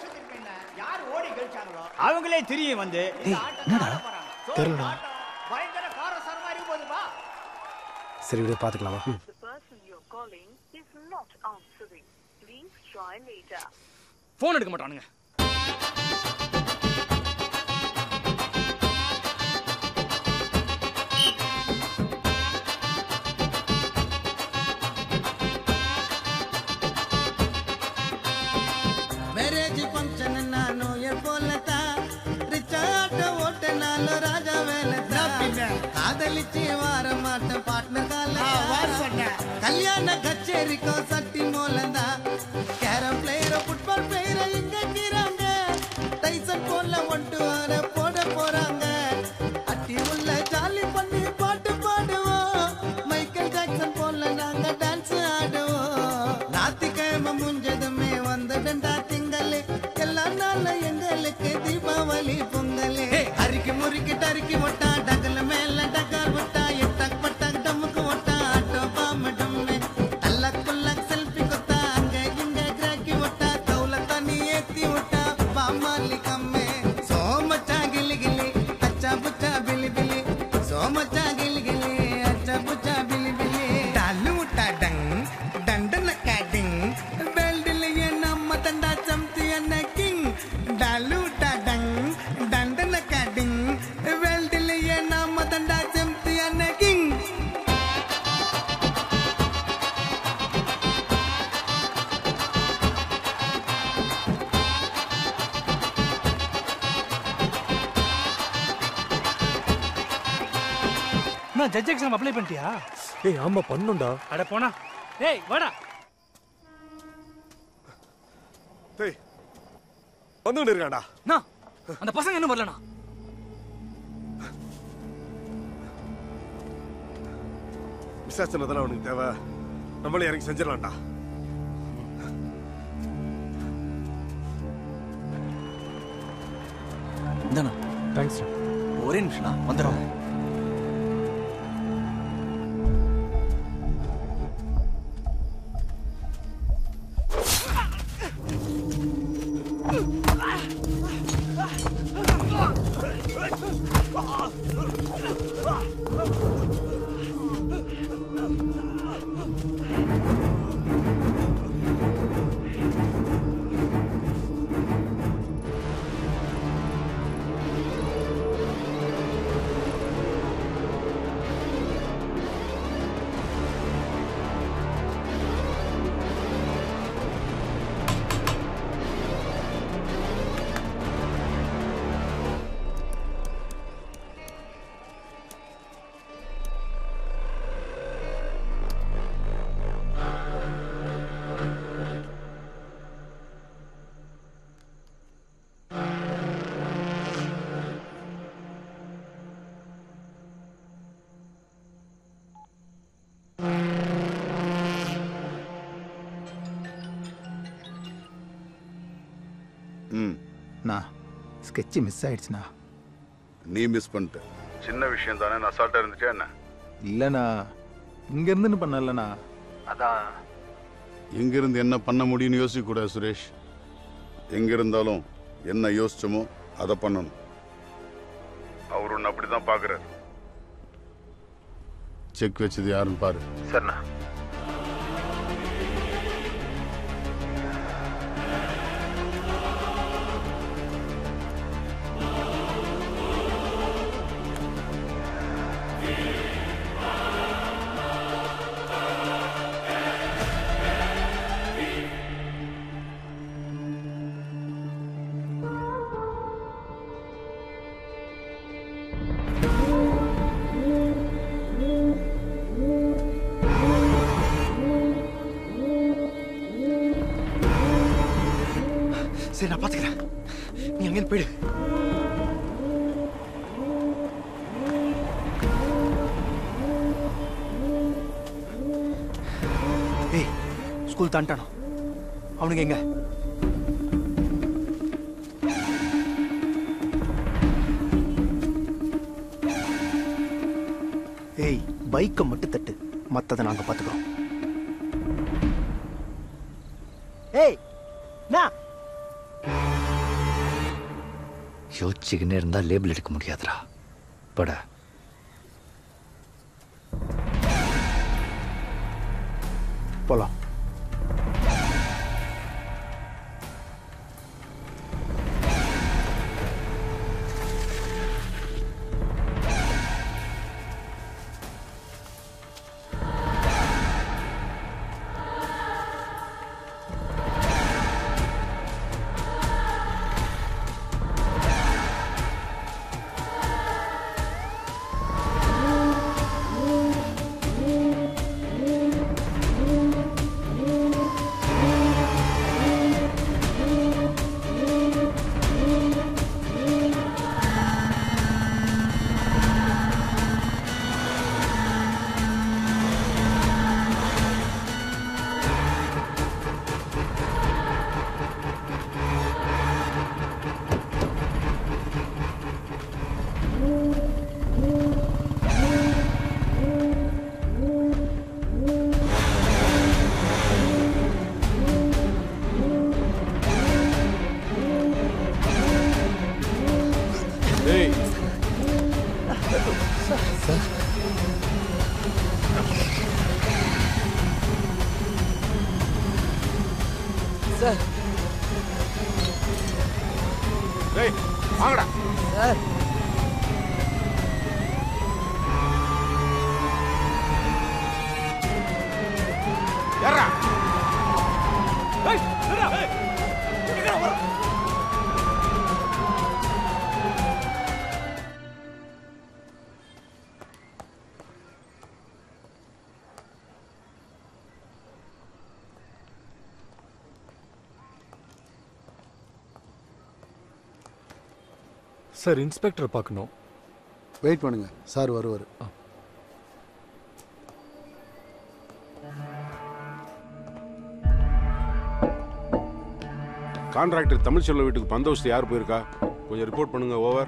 அவங்களே தெரியும் வந்து தெரியலடா பயங்கர காரசாரமா இருக்க போதுப்பா சரி விட பாத்துக்கலாமா ஃபோன் எடுக்க மாட்டானுங்க மேரேஜ் ஃபங்க்ஷன் ನಾನು எப்போலதா ரிச்சாட்ட ஓட்ட நாலு ராஜா வேலதா காதலிச்சு வார மாட்ட பார்ட்னர் கால கல்யாண கச்சேரிக்கும் சட்டி மோலதா கேரம் பிளேயர ஃபுட்பால் பிளேயர இங்க கீறாங்க டைசன் போல ஒட்டு வர போட போறாங்க அட்டி உள்ள ஜாலி பண்ணி பாட்டு பாடுவோம் மைக்கேல் ஜாக்சன் போல நாங்க டான்ஸ் ஆடுவோம் ஞாத்திக்கிழமை முடிஞ்சதுமே வந்துடுண்டா திங்களே எல்லா நாள் எங்களுக்கு தீபாவளி பொங்கலே அரிக்கி முறுக்கி டறுக்கி ஒட்டா டகல மேல டகால் ஒட்டா எட்டக் பட்டக் டமுக்கு ஒட்டா ஆட்டோ பாம டம்மே அல்லக் குல்லக் செல்ஃபி கொத்தா அங்க இங்க கிராக்கி ஒட்டா கவுல தண்ணி ஏத்தி ஒட்டா பாமாலி கம்மே சோமச்சா கிளி கிளி அச்சா புச்சா பிலி பிலி சோமச்சா கிளி கிளி அச்சா புச்சா பிலி பிலி டாலு முட்டா டங் டண்டனக்கா டிங் வேல்டிலேயே நம்ம தண்டா சாம்பியன் கிங் டாலுட்டா டங் டண்டனக்கா டிங் வேல்டிலேயே நம்ம தண்டா சாம்பியன் கிங் நான் ஜட்ஜ் எக்ஸாம் அப்ளை பண்ணிட்டியா ஏய் ஆமா பண்ணுண்டா அட போனா ஏய் வாடா டேய் வந்துகிட்டு இருக்காடா நான் அந்த பசங்க இன்னும் வரலண்ணா விசாசனை தானே அவனுக்கு தேவை நம்மளே இறங்கி செஞ்சிடலாம்டா இந்தாண்ணா தேங்க்ஸ் ஒரே நிமிஷம்ண்ணா வந்துடுறோம் ம் நான் ஸ்கெட்சு மிஸ் ஆயிடுச்சுண்ணா நீ மிஸ் பண்ணிட்ட சின்ன விஷயம் தானே நான் அசால்ட்டாக இருந்துட்டே என்ன இல்லைண்ணா இங்கேருந்துன்னு பண்ணலண்ணா அதான் எங்கிருந்து என்ன பண்ண முடியும்னு யோசிக்கக்கூடாது சுரேஷ் எங்க இருந்தாலும் என்ன யோசிச்சோமோ அதை பண்ணணும் அவர் ஒன்று அப்படி தான் பார்க்குறாரு செக் வச்சது யாருன்னு பாரு சரிண்ணா சரி நான் பாத்துக்கிறேன் நீ அங்கேருந்து போயிடு ஏய் ஸ்கூல் தாண்டானோ அவனுங்க எங்க ஏய் பைக்கை மட்டும் தட்டு மத்ததை நாங்க பாத்துக்கிறோம் ஏய் நான் யோசிச்சுக்கின்னே இருந்தா லேபிள் எடுக்க முடியாதுடா பட போலாம் டேய் சார் டேய் வாங்கடா சார் ஏறா ஏய் நில்றா எங்கடா வர சார் இன்ஸ்பெக்டர் பார்க்கணும் வெயிட் பண்ணுங்க சார் வருவார் கான்ட்ராக்டர் தமிழ்ச்செல்வன் வீட்டுக்கு பந்தோஸ்து யார் போயிருக்கா கொஞ்சம் ரிப்போர்ட் பண்ணுங்க ஓவர்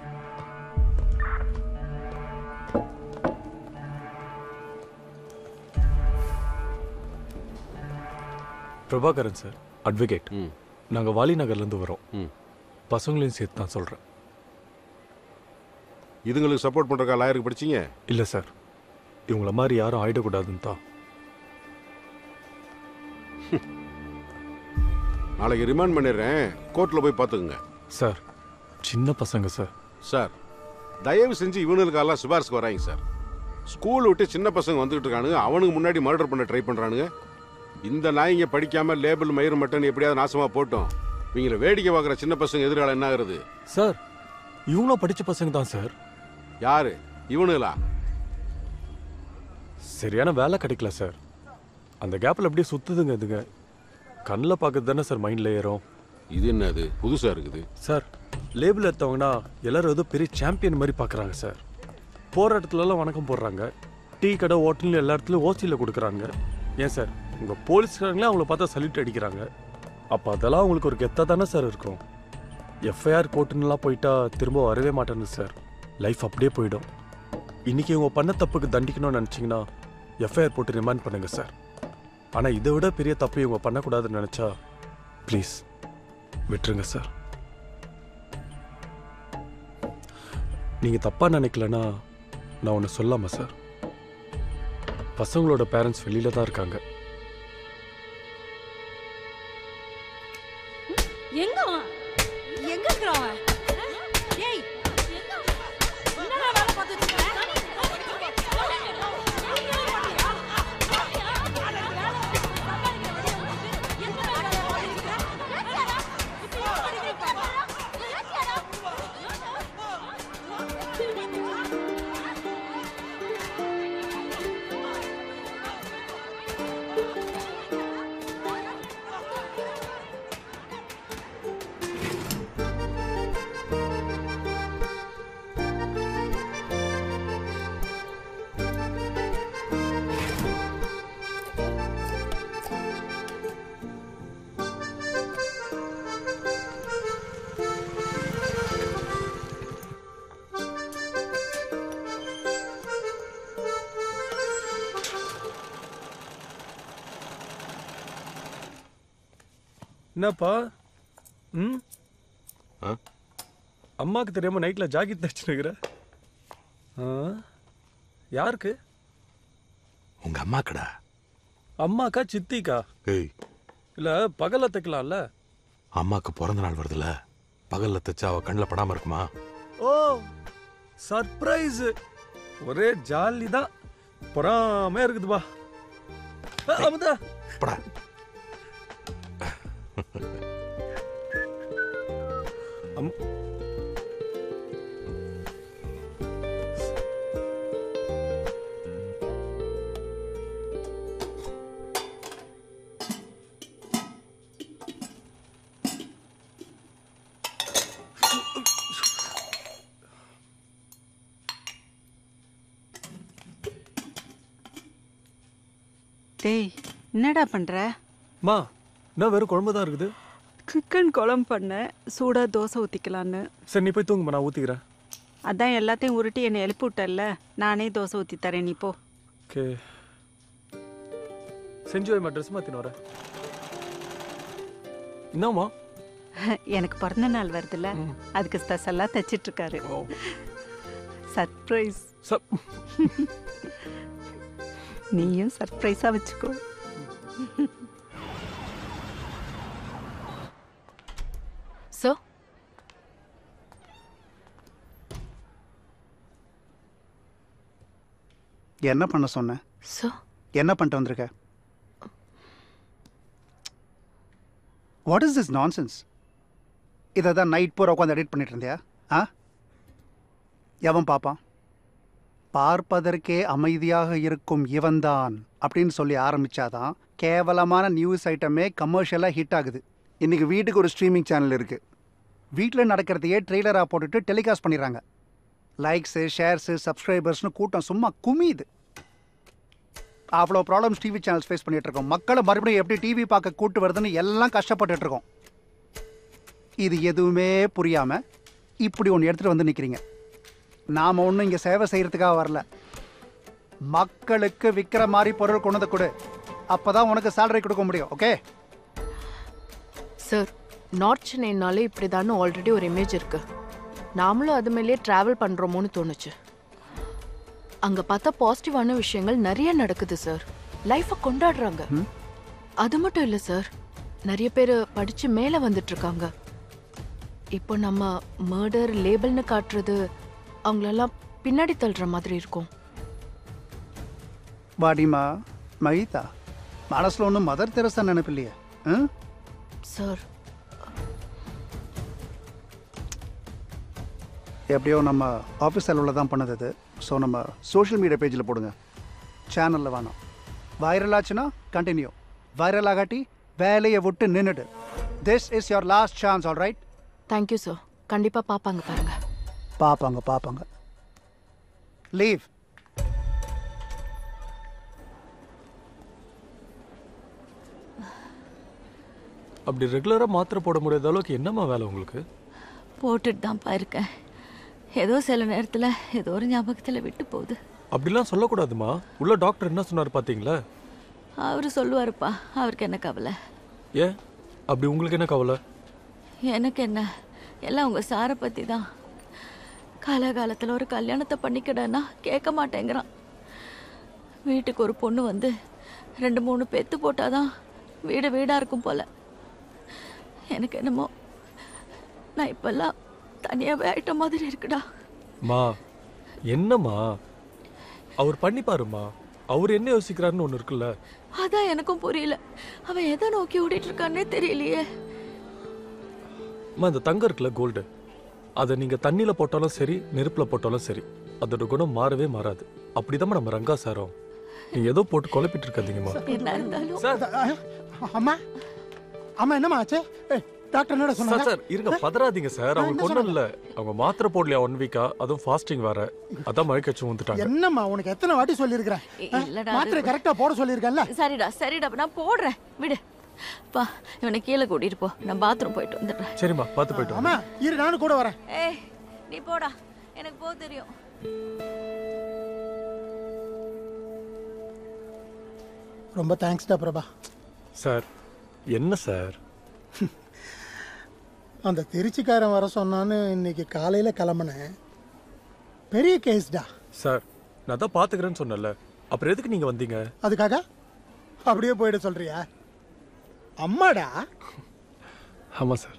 பிரபாகரன் சார் அட்வொகேட் நாங்கள் வாலி நகர்லேருந்து வரோம் பசங்களையும் சேர்த்து தான் சொல்கிறேன் இதுங்களுக்கு சப்போர்ட் பண்றக்கா லாயருக்கு படிச்சீங்க இல்லை சார் இவங்கள மாதிரி யாரும் ஆயிடக்கூடாதுன்னு தான் நாளைக்கு ரிமாண்ட் பண்ணிடுறேன் கோர்ட்ல போய் பார்த்துக்குங்க சார் சின்ன பசங்க சார் சார் தயவு செஞ்சு இவனுங்களுக்கெல்லாம் சிபாரிசுக்கு வராங்க சார் ஸ்கூல் விட்டு சின்ன பசங்க வந்துகிட்டு இருக்கானுங்க அவனுக்கு முன்னாடி மர்டர் பண்ண ட்ரை பண்றானுங்க இந்த நாய்ங்க படிக்காம லேபிள் மயிறு மட்டன் எப்படியாவது நாசமா போட்டோம் இவங்களை வேடிக்கை பார்க்குற சின்ன பசங்க எதிர்காலம் என்ன ஆகுறது சார் இவங்களும் படிச்ச பசங்க தான் சார் யாரு இவனுங்களா சரியான வேலை கிடைக்கல சார் அந்த கேப்பில் அப்படியே சுத்துதுங்க இதுங்க கண்ணில் பார்க்கறது தானே சார் மைண்டில் ஏறும் இது என்னது புதுசா இருக்குது சார் லேபிள் எடுத்தவங்கன்னா எல்லாரும் ஏதோ பெரிய சாம்பியன் மாதிரி பார்க்குறாங்க சார் போகிற இடத்துலலாம் வணக்கம் போடுறாங்க டீ கடை ஹோட்டல் எல்லா இடத்துலையும் ஓசியில் கொடுக்குறாங்க ஏன் சார் உங்கள் போலீஸ்காரங்களே அவங்கள பார்த்தா சல்யூட் அடிக்கிறாங்க அப்போ அதெல்லாம் உங்களுக்கு ஒரு கெத்தாக தானே சார் இருக்கும் எஃப்ஐஆர் போட்டுன்னுலாம் போயிட்டா திரும்ப வரவே மாட்டேன்னு சார் லைஃப் அப்படியே போயிடும் இன்னைக்கு இவங்க பண்ண தப்புக்கு தண்டிக்கணும்னு நினச்சிங்கன்னா எஃப்ஐஆர் போட்டு ரிமைண்ட் பண்ணுங்க சார் ஆனால் இதை விட பெரிய தப்பு இவங்க பண்ணக்கூடாதுன்னு நினச்சா ப்ளீஸ் விட்டுருங்க சார் நீங்கள் தப்பாக நினைக்கலனா நான் ஒன்று சொல்லாமா சார் பசங்களோட பேரண்ட்ஸ் வெளியில தான் இருக்காங்க எங்க அவன் எங்க இருக்கிறான் அவன் ஏய் என்னடா வேலை பார்த்துட்டு என்னப்பா ம் அம்மாக்கு தெரியாம நைட்ல ஜாக்கெட் தச்சுனுக்குற யாருக்கு உங்க அம்மாக்கடா அம்மாக்கா சித்திக்கா ஏய் இல்ல பகல்ல தைக்கலாம்ல அம்மாக்கு பிறந்த நாள் வருதுல பகல்ல தைச்சா அவ கண்ணில் படாம இருக்குமா ஓ சர்ப்ரைஸ் ஒரே ஜாலி தான் பொறாமையா இருக்குதுப்பா அ, அமுதா படா அம்- டேய் என்னடா பண்ற மா என்ன வெறும் குழம்பு தான் இருக்குது சிக்கன் குழம்பு பண்ணேன் சூடாக தோசை ஊற்றிக்கலான்னு சரி நீ போய் தூங்குமா நான் ஊத்திக்கிறேன் அதான் எல்லாத்தையும் உருட்டி என்னை எழுப்பி விட்டல்ல நானே தோசை ஊற்றி தரேன் நீ போ ஓகே செஞ்சு வைமா ட்ரெஸ் மாத்தின்னு வரேன் என்னம்மா எனக்கு பிறந்த நாள் வருதுல்ல அதுக்கு ஸ்பெஷலாக தைச்சிட்டு இருக்காரு சர்ப்ரைஸ் நீயும் சர்ப்ரைஸாக வச்சுக்கோ சார் என்ன பண்ண சொன்ன சார் என்ன பண்ணிட்டு வந்திருக்க வாட் இஸ் திஸ் நான்சென்ஸ் இதை தான் நைட் பூரா உட்காந்து எடிட் பண்ணிட்டு இருந்தியா ஆ எவன் பார்ப்பான் பார்ப்பதற்கே அமைதியாக இருக்கும் இவன்தான் அப்படின்னு சொல்லி ஆரம்பிச்சாதான் கேவலமான நியூஸ் ஐட்டமே கமர்ஷியலாக ஹிட் ஆகுது இன்னைக்கு வீட்டுக்கு ஒரு ஸ்ட்ரீமிங் சேனல் இருக்கு வீட்டில் நடக்கிறதையே ட்ரெய்லராக போட்டுட்டு டெலிகாஸ்ட் பண்ணிடுறாங்க லைக்ஸு ஷேர்ஸு சப்ஸ்கிரைபர்ஸ்னு கூட்டம் சும்மா குமியுது அவ்வளோ ப்ராப்ளம்ஸ் டிவி சேனல்ஸ் ஃபேஸ் பண்ணிட்டு இருக்கோம் மக்களை மறுபடியும் எப்படி டிவி பார்க்க கூட்டு வருதுன்னு எல்லாம் கஷ்டப்பட்டுட்டு இருக்கோம் இது எதுவுமே புரியாம இப்படி ஒன்று எடுத்துட்டு வந்து நிற்கிறீங்க நாம ஒன்றும் இங்கே சேவை செய்யறதுக்காக வரல மக்களுக்கு விற்கிற மாதிரி பொருள் கொண்டு வந்து கொடு அப்பதான் உனக்கு சேலரி கொடுக்க முடியும் ஓகே சார் நார்த் சென்னைனாலே இப்படிதான்னு ஆல்ரெடி ஒரு இமேஜ் இருக்கு நாமளும் அது மேலேயே டிராவல் பண்றோமோன்னு தோணுச்சு அங்க பார்த்தா பாசிட்டிவான விஷயங்கள் நிறைய நடக்குது சார் லைஃபை கொண்டாடுறாங்க அது மட்டும் இல்ல சார் நிறைய பேர் படிச்சு மேல வந்துட்டு இருக்காங்க இப்போ நம்ம மர்டர் லேபிள்னு காட்டுறது அவங்களெல்லாம் பின்னாடி தள்ளுற மாதிரி இருக்கும் வாடிமா மகிதா மனசில் ஒன்றும் மதர் தெரசா நினைப்பில்லையே ம் சார் எப்படியோ நம்ம ஆஃபீஸ் செலவில் தான் பண்ணது இது ஸோ நம்ம சோஷியல் மீடியா பேஜில் போடுங்க சேனலில் வேணாம் வைரல் ஆச்சுன்னா கண்டினியூ வைரல் ஆகாட்டி வேலையை விட்டு நின்றுடு this is your last chance all right thank you sir கண்டிப்பா பாப்பாங்க பாருங்க பார்ப்பாங்க பார்ப்பாங்க லீவ் அப்படி ரெகுலரா மாத்திரை போட முடியாத அளவுக்கு என்னம்மா வேலை உங்களுக்கு போட்டுட்டு தான்ப்பா இருக்கேன் ஏதோ சில நேரத்தில் ஏதோ ஒரு ஞாபகத்தில் விட்டு போகுது அப்படிலாம் சொல்லக்கூடாதுமா உள்ள டாக்டர் என்ன சொன்னார் பாத்தீங்களா அவர் சொல்லுவாருப்பா அவருக்கு என்ன கவலை ஏன் அப்படி உங்களுக்கு என்ன கவலை எனக்கு என்ன எல்லாம் உங்கள் சாரை பற்றி தான் காலகாலத்தில் ஒரு கல்யாணத்தை பண்ணிக்கிடன்னா கேட்க மாட்டேங்கிறான் வீட்டுக்கு ஒரு பொண்ணு வந்து ரெண்டு மூணு பெத்து போட்டாதான் வீடு வீடாக இருக்கும் போல எனக்கு என்னமோ நான் இப்பெல்லாம் தனியாகவே ஆயிட்ட மாதிரி இருக்குடா மா என்னம்மா அவர் பண்ணி பாருமா அவர் என்ன யோசிக்கிறாருன்னு ஒன்று இருக்குல்ல அதான் எனக்கும் புரியல அவன் எதை நோக்கி ஓடிட்டு இருக்கான்னே தெரியலையே அம்மா இந்த தங்கம் இருக்குல்ல கோல்டு அதை நீங்க தண்ணியில போட்டாலும் சரி நெருப்புல போட்டாலும் சரி அதோட குணம் மாறவே மாறாது அப்படிதான் நம்ம ரங்கா சாரம் நீங்க ஏதோ போட்டு குழப்பிட்டு இருக்காதீங்கம்மா என்ன இருந்தாலும் அம்மா அம்மா என்னம்மா ஆச்சு ஏய், டாக்டர் என்னடா சார் சொன்னாங்க சார் இருங்க பதறாதீங்க சார் நான் அவங்க என்ன ஒண்ணும் சொன்னேன்? இல்ல அவங்க மாத்திரை போடலையா ஒன் வீக்கா அதுவும் ஃபாஸ்டிங் வேற அதான் மழைக்கச்சு வந்துட்டாங்க என்னம்மா உனக்கு எத்தனை வாட்டி சொல்லியிருக்கிறேன் ஆ? இல்லடா, மாத்திரை அது- கரெக்டா போட சொல்லியிருக்கேன்ல சரிடா சரிடா நான் போடுறேன் விடு பா இவனை கீழே கூட்டிட்டு போ நான் பாத்ரூம் போயிட்டு வந்துடுறேன் சரிம்மா பார்த்து போயிட்டு வாங்க. அம்மா இரு நானும் கூட வரேன் ஏய் நீ போடா எனக்கு போக தெரியும் ரொம்ப தேங்க்ஸ்டா பிரபா சார் என்ன சார் அந்த திருச்சிக்காரன் வர சொன்னான்னு இன்னைக்கு காலையில கிளம்புனேன் பெரிய கேஸ்டா சார் நான் தான் பாத்துக்கிறேன்னு சொன்னேன்ல அப்புறம் எதுக்கு நீங்க வந்தீங்க அதுக்காக அப்படியே போயிட சொல்றியா அம்மாடா ஆமா sir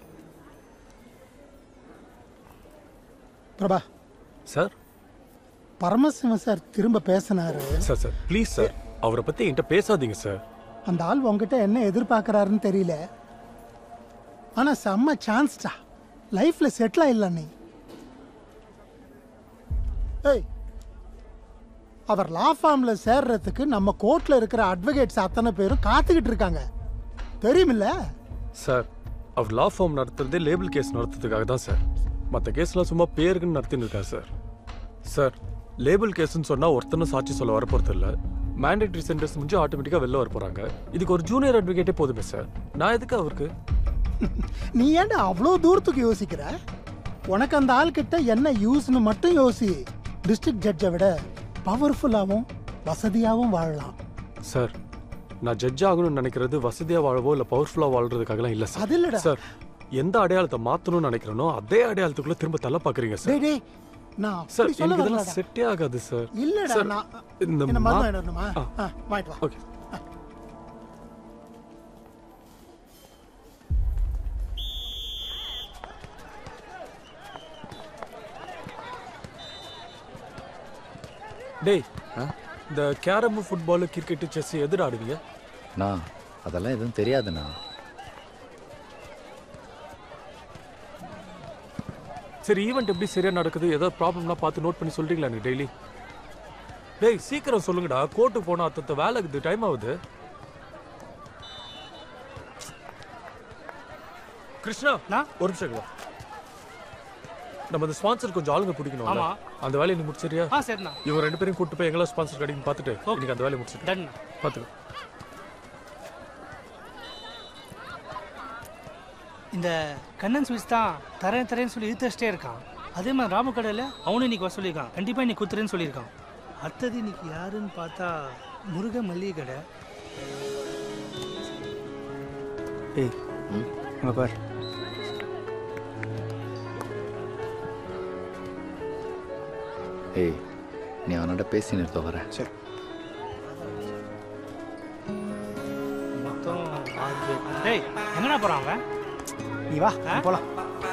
Prabha sir Paramasivam sir திரும்ப பேசினாரு சார் சார் ப்ளீஸ் சார் அவரை பத்தி என்கிட்ட பேசாதீங்க சார் அந்த ஆள் உங்ககிட்ட என்ன எதிர்பார்க்கறாருன்னு தெரியல ஆனா செம்ம சான்ஸ்டா லைஃப்ல செட்டில் ஆயிடல நீ ஏய் அவர் லா ஃபார்ம்ல சேர்றதுக்கு நம்ம கோர்ட்ல இருக்கிற அட்வொகேட்ஸ் அத்தனை பேரும் காத்துக்கிட்டு இருக்காங்க தெரியுமில்ல சார் அவர் லா ஃபார்ம் நடத்துறதே லேபிள் கேஸ் நடத்துறதுக்காக தான் சார் மற்ற கேஸ்லாம் சும்மா பேருக்குன்னு நடத்தின்னு இருக்காரு சார் சார் லேபிள் கேஸ்னு சொன்னா ஒருத்தனும் சாட்சி சொல்ல வர போறது இல்ல மேண்டேட்டரி சென்டர்ஸ் முடிஞ்சு ஆட்டோமேட்டிக்கா வெளில வர போறாங்க இதுக்கு ஒரு ஜூனியர் அட்வொகேட்டே போதுமே சார் நான் எதுக்கு அவருக்கு நீ ஏன்டா அவ்வளோ தூரத்துக்கு யோசிக்கிற உனக்கு அந்த ஆள்கிட்ட என்ன யூஸ்னு மட்டும் யோசி டிஸ்ட்ரிக்ட் ஜட்ஜை விட பவர்ஃபுல்லாகவும் வசதியாகவும் வாழலாம் சார் நான் ஜட்ஜ் ஆகணும்னு நினைக்கிறது வசதியா வாழவோ இல்ல பவர்ஃபுல்லா வாழ்றதுக்காகலாம் இல்ல சார் அது இல்லடா. சார் எந்த அடையாளத்தை மாத்தணும்னு நினைக்கிறனோ அதே அடையாளத்துக்குள்ள திரும்ப தள்ள பாக்குறீங்க சார் டேய் டேய் நான் சார் அப்படி சொல்ல எனக்கு இதெல்லாம் வரலடா. செட்டே ஆகாது சார் இல்லடா சார், நான் இந்த என்ன மா- மருந்து வேணுமா ஆ. வாங்கிட்டு வா ஓகே டேய் இந்த கேரம் ஃபுட்பால் கிரிக்கெட் செஸ் எதிர ஆடுவீங்க நான் அதெல்லாம் எதுவும் தெரியாதுண்ணா சரி ஈவெண்ட் எப்படி சரியா நடக்குது ஏதாவது ப்ராப்ளம்னா பார்த்து நோட் பண்ணி சொல்றீங்களா எனக்கு டெய்லி டேய் சீக்கிரம் சொல்லுங்கடா கோர்ட்டுக்கு போனா அத்தத்த வேலை இருக்குது டைம் ஆகுது கிருஷ்ணா ஒரு நிமிஷம் இங்க வா. நம்ம அந்த ஸ்பான்சர் கொஞ்சம் ஆளுங்க பிடிக்கணும் ஆமா. அந்த வேலையை நீ முடிச்சிரியா ஆ, சரிண்ணா. இவங்க ரெண்டு பேரும் கூட்டு போய் எங்கெல்லாம் ஸ்பான்சர் கிடைக்கும் பார்த்துட்டு இன்னைக்கு அந்த வேலையை முடிச்சிட்டு Done. பார்த்துக்கோ இந்த கண்ணன் ஸ்வீட்ஸ் தான் தரேன் தரேன்னு சொல்லி இழுத்தச்சிட்டே இருக்கான் அதே மாதிரி ராமு கடையில் அவனும் இன்னைக்கு வர சொல்லியிருக்கான் கண்டிப்பாக இன்னைக்கு குத்துறேன்னு சொல்லியிருக்கான் அடுத்தது இன்னைக்கு யாருன்னு பார்த்தா முருக மல்லிகை கடை ஏய் அங்கே பார் ஏய் நீ அவனோட பேசி நிறுத்த வரேன் சரி மொத்தம் ஆறு பேர் டேய் எங்கடா போகிறான் அவன் நீ வா போலாம்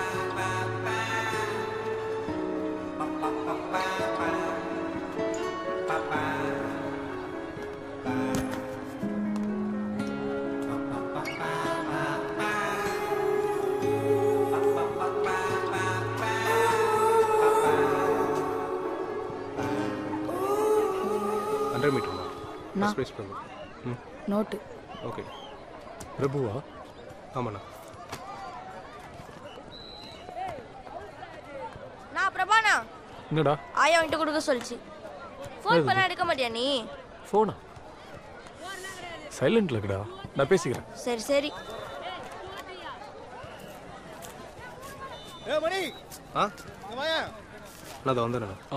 ஹண்ட்ரட் மீட்டர் நான். ஃபஸ்ட் ப்ரைஸ் பிரபு ம் நோட்டு ஓகே பிரபுவா ஆமாண்ணா நான் பிரபானா என்னடா ஆயா வந்துட்டு கொடுக்க சொல்லிச்சு ஃபோன் எது? பண்ணா எடுக்க மாட்டியா நீ ஃபோனா சைலண்ட்ல இருக்குடா நான் பேசிக்கிறேன் சரி சரி ஏ மணி ஆ இங்க வாயா நான் அதை வந்துடுறேன் ஆ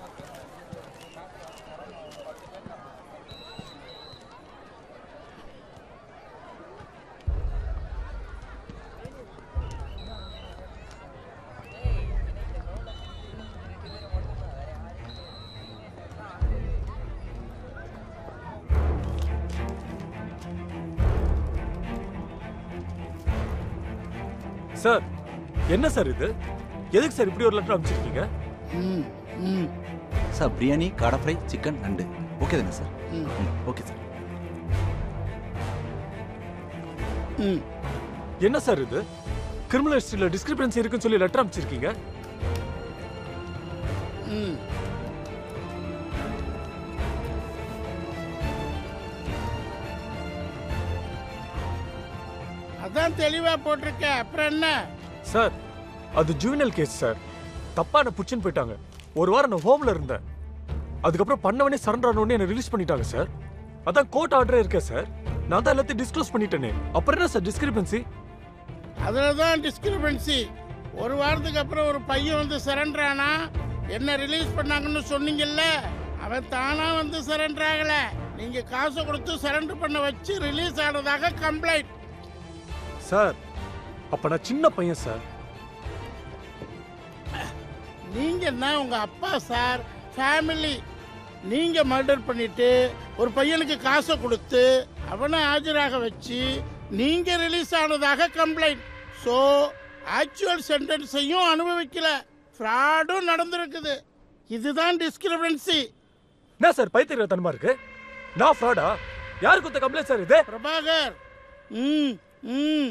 சார் என்ன சார் இது எதுக்கு சார் இப்படி ஒரு லெட்டர் அனுப்பிச்சிருக்கீங்க ம் ம் சார் பிரியாணி காடை ஃப்ரை சிக்கன் நண்டு ஓகே தானே சார் ம். ம் ஓகே சார் ம் என்ன சார் இது கிரிமினல் ஹிஸ்டரியில் டிஸ்கிரிபன்சி இருக்குன்னு சொல்லி லெட்டர் அனுப்பிச்சிருக்கீங்க ம் அதான் தெளிவா போட்டிருக்க அப்புறம் என்ன சார் அது ஜூனியல் கேஸ் சார் தப்பா என்ன புடிச்சுன்னு போயிட்டாங்க ஒரு வாரம் நான் ஹோம்ல இருந்தேன் அதுக்கப்புறம் பண்ணவனே சரண்டர் ஆனவனே என்ன ரிலீஸ் பண்ணிட்டாங்க சார் அதான் கோர்ட் ஆர்டரே இருக்கேன் சார் நான் தான் எல்லாத்தையும் டிஸ்க்ளோஸ் பண்ணிட்டேனே அப்புறம் என்ன சார் டிஸ்கிரிபன்சி அதுல தான் டிஸ்கிரிபன்சி ஒரு வாரத்துக்கு அப்புறம் ஒரு பையன் வந்து சரண்டர் ஆனா என்ன ரிலீஸ் பண்ணாங்கன்னு சொன்னீங்கல்ல அவன் தானா வந்து சரண்டர் ஆகல நீங்க காசை கொடுத்து சரண்டர் பண்ண வச்சு ரிலீஸ் ஆனதாக கம்ப்ளைண்ட் சார் அப்ப நான் சின்ன பையன் சார் நீங்க என்ன உங்க அப்பா சார் ஃபேமிலி நீங்க மர்டர் பண்ணிட்டு ஒரு பையனுக்கு காசை கொடுத்து அவனை ஆஜராக வச்சு நீங்க ரிலீஸ் ஆனதாக கம்ப்ளைண்ட் ஸோ ஆக்சுவல் சென்டென்ஸையும் அனுபவிக்கல ஃப்ராடும் நடந்திருக்குது இதுதான் டிஸ்கிரிபன்சி என்ன சார் பைத்தியத்தனமா இருக்கு நான் ஃப்ராடா யார் கொடுத்த கம்ப்ளைண்ட் சார் இது பிரபாகர் ம் ம்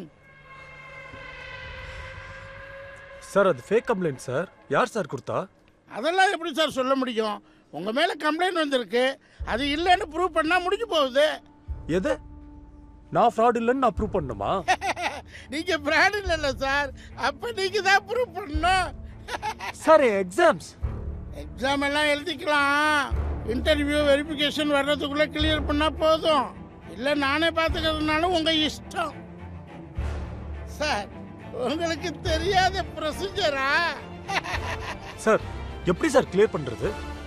சார் அது ஃபேக் கம்ப்ளைண்ட் சார் யார் சார் கொடுத்தா அதெல்லாம் எப்படி சார் சொல்ல முடியும் உங்க மேல கம்ப்ளைண்ட் வந்திருக்கு அது இல்லைன்னு ப்ரூவ் பண்ணா முடிஞ்சு போகுது எது நான் ஃப்ராட் இல்லைன்னு நான் ப்ரூவ் பண்ணணுமா நீங்க பிராண்ட் இல்லைல்ல சார் அப்ப நீங்க தான் ப்ரூவ் பண்ணணும் சார் எக்ஸாம்ஸ் எக்ஸாம் எல்லாம் எழுதிக்கலாம் இன்டர்வியூ வெரிஃபிகேஷன் வர்றதுக்குள்ள கிளியர் பண்ணா போதும் இல்ல நானே பார்த்துக்கிறதுனாலும் உங்க இஷ்டம் சார் உங்களுக்கு தெரியாத ப்ரொசீஜரா சார் எப்படி சார் கிளியர் பண்றது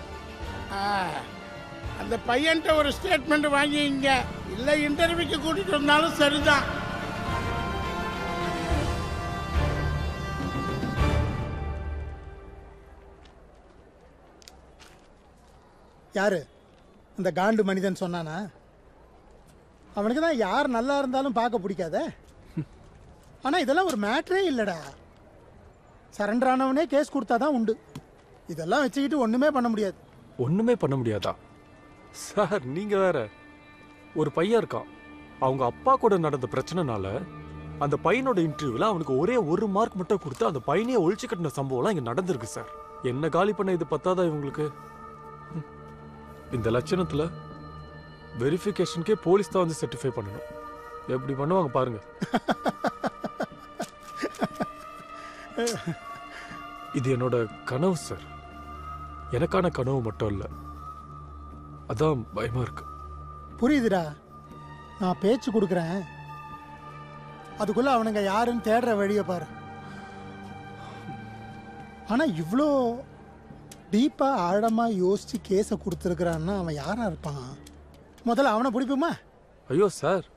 அந்த பையன்கிட்ட ஒரு ஸ்டேட்மெண்ட் வாங்கிங்க இல்ல இன்டர்வியூக்கு கூட்டிட்டு வந்தாலும் சரிதான் யாரு அந்த காண்டு மனிதன் சொன்னானா அவனுக்கு தான் யார் நல்லா இருந்தாலும் பார்க்க பிடிக்காதே ஆனால் இதெல்லாம் ஒரு மேட்ரே இல்லைடா சரண்டர் ஆனவனே கேஸ் கொடுத்தா தான் உண்டு இதெல்லாம் வச்சுக்கிட்டு ஒன்றுமே பண்ண முடியாது ஒண்ணுமே பண்ண முடியாதா சார் நீங்க வேற ஒரு பையன் இருக்கான் அவங்க அப்பா கூட நடந்த பிரச்சனைனால அந்த பையனோட இன்டர்வியூல அவனுக்கு ஒரே ஒரு மார்க் மட்டும் கொடுத்து அந்த பையனையே ஒழிச்சு கட்டின சம்பவம்லாம் இங்க நடந்திருக்கு சார் என்ன காலி பண்ண இது பத்தாதா இவங்களுக்கு ம். இந்த லட்சணத்துல வெரிஃபிகேஷனுக்கே போலீஸ் தான் வந்து சர்டிஃபை பண்ணணும் எப்படி பண்ணுவாங்க பாருங்க இது என்னோட கனவு சார் எனக்கான கனவு மட்டும் இல்ல அதான் பயமா இருக்கு புரியுதுடா நான் பேச்சு கொடுக்குறேன் அதுக்குள்ள அவனுங்க யாருன்னு தேடுற வழியை பாரு ஆனால் இவ்வளோ டீப்பாக ஆழமாக யோசித்து கேஸை கொடுத்துருக்குறான்னா அவன் யாராக இருப்பான் முதல்ல அவனை பிடிப்புமா ஐயோ சார்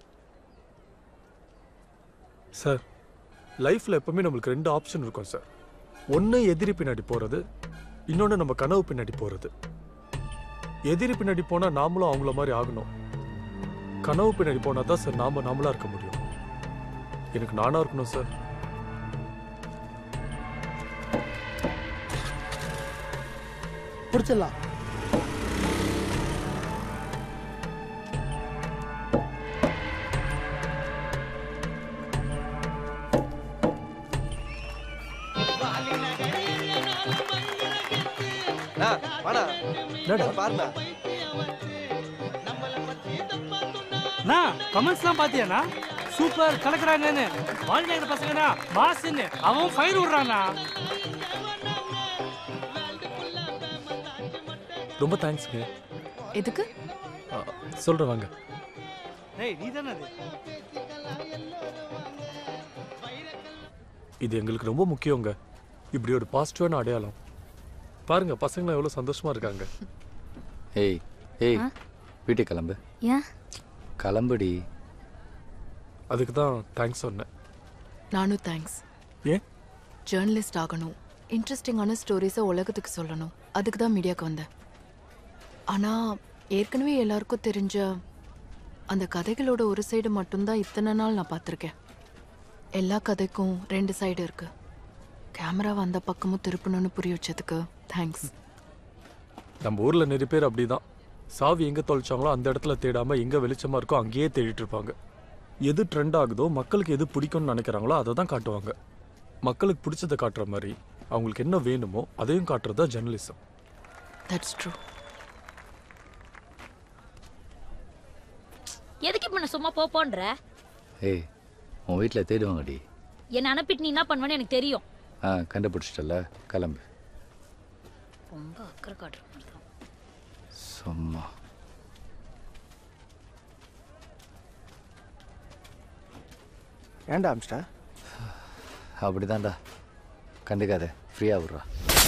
சார் லைஃப்ல எப்பவுமே நம்மளுக்கு ரெண்டு ஆப்ஷன் இருக்கும் சார் ஒன்று எதிரி பின்னாடி போறது இன்னொன்று நம்ம கனவு பின்னாடி போறது எதிரி பின்னாடி போனா நாமளும் அவங்கள மாதிரி ஆகணும் கனவு பின்னாடி போனா தான் சார் நாம நாமளா இருக்க முடியும் எனக்கு நானா இருக்கணும் சார் பிடிச்சிடலாம் வாடா என்னடா? பாருண்ணா அண்ணா கமெண்ட்ஸ்லாம் பாத்தியாண்ணா சூப்பர் கலக்குறாங்கன்னு வாழ்ந்த பசங்கண்ணா மாசுன்னு அவன் ஃபைன் விடுறானா ரொம்ப தேங்க்ஸ்ங்க எதுக்கு ஆ, சொல்றேன் வாங்க டேய் நீ தானே அது இது எங்களுக்கு ரொம்ப முக்கியங்க இப்படி ஒரு பாசிட்டிவான அடையாளம் பாருங்க பசங்க எவ்வளவு சந்தோஷமா இருக்காங்க ஏய் ஏய் ஆ? வீட்டுக்கு கிளம்பு ஏன் கிளம்புடி அதுக்கு தான் தேங்க்ஸ் சொன்னேன் நானும் தேங்க்ஸ் ஏன் ஜேர்னலிஸ்ட் ஆகணும் இன்ட்ரெஸ்டிங்கான ஸ்டோரிஸை உலகத்துக்கு சொல்லணும் அதுக்கு தான் மீடியாவுக்கு வந்தேன் ஆனால் ஏற்கனவே எல்லாருக்கும் தெரிஞ்ச அந்த கதைகளோட ஒரு சைடு மட்டும்தான் இத்தனை நாள் நான் பார்த்துருக்கேன் எல்லா கதைக்கும் ரெண்டு சைடு இருக்கு கேமராவை அந்த பக்கமும் திருப்பணும்னு புரிய வச்சதுக்கு தேங்க்ஸ் நம்ம ஊர்ல நிறைய பேர் அப்படிதான் சாவி எங்க தொலைச்சாங்களோ அந்த இடத்துல தேடாம எங்க வெளிச்சமா இருக்கோ அங்கேயே தேடிட்டு இருப்பாங்க எது ட்ரெண்ட் ஆகுதோ மக்களுக்கு எது பிடிக்கும்னு நினைக்கிறாங்களோ அதை தான் காட்டுவாங்க மக்களுக்கு பிடிச்சதை காட்டுற மாதிரி அவங்களுக்கு என்ன வேணுமோ அதையும் காட்டுறது தான் ஜெர்னலிசம் தட்ஸ் ட்ரூ எதுக்கு இப்ப நான் சும்மா போப்போன்ற ஏய் உன் வீட்டில் தேடுவாங்கடி என்ன அனுப்பிட்டு நீ என்ன பண்ணுவேன்னு எனக்கு தெரியும் ஆ கண்டுபிடிச்சிட்டல கிளம்பு ரொம்ப அக்கறை காட்டுற மாதிரி தான். சும்மா ஏன்டா அமிச்சிட்டா அப்படிதான்டா கண்டுக்காத ஃப்ரீயாக விட்றா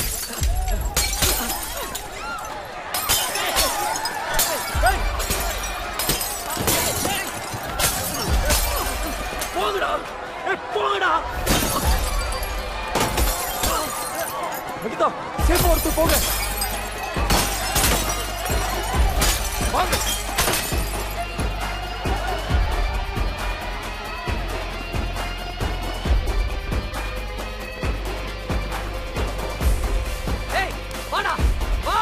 போங்கடா ஏய் போங்கடா நிகிதா சேஃபா ஒருத்தர் போங்க வாங்க ஏய் வாடா வா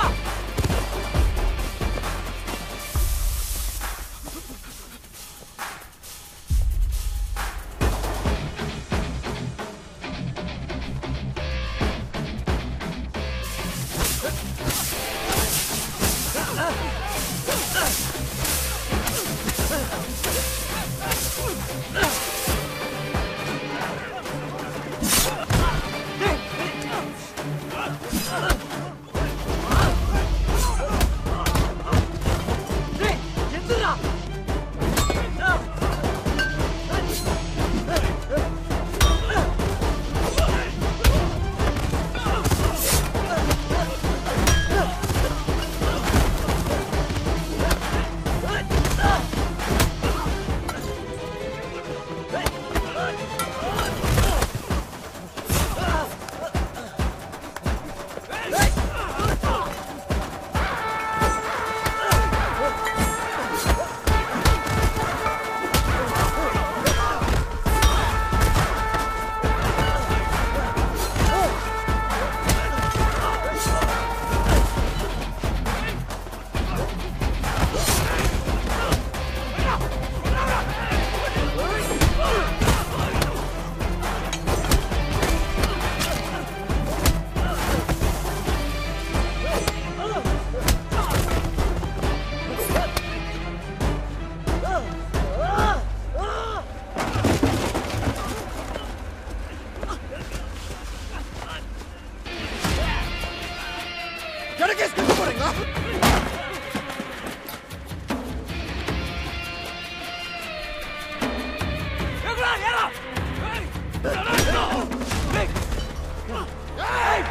ஏய் எந்திரா எனக்கு எஸ்கேப் போறீங்களா ஏங்கடா ஏறா ஏய் ஏய்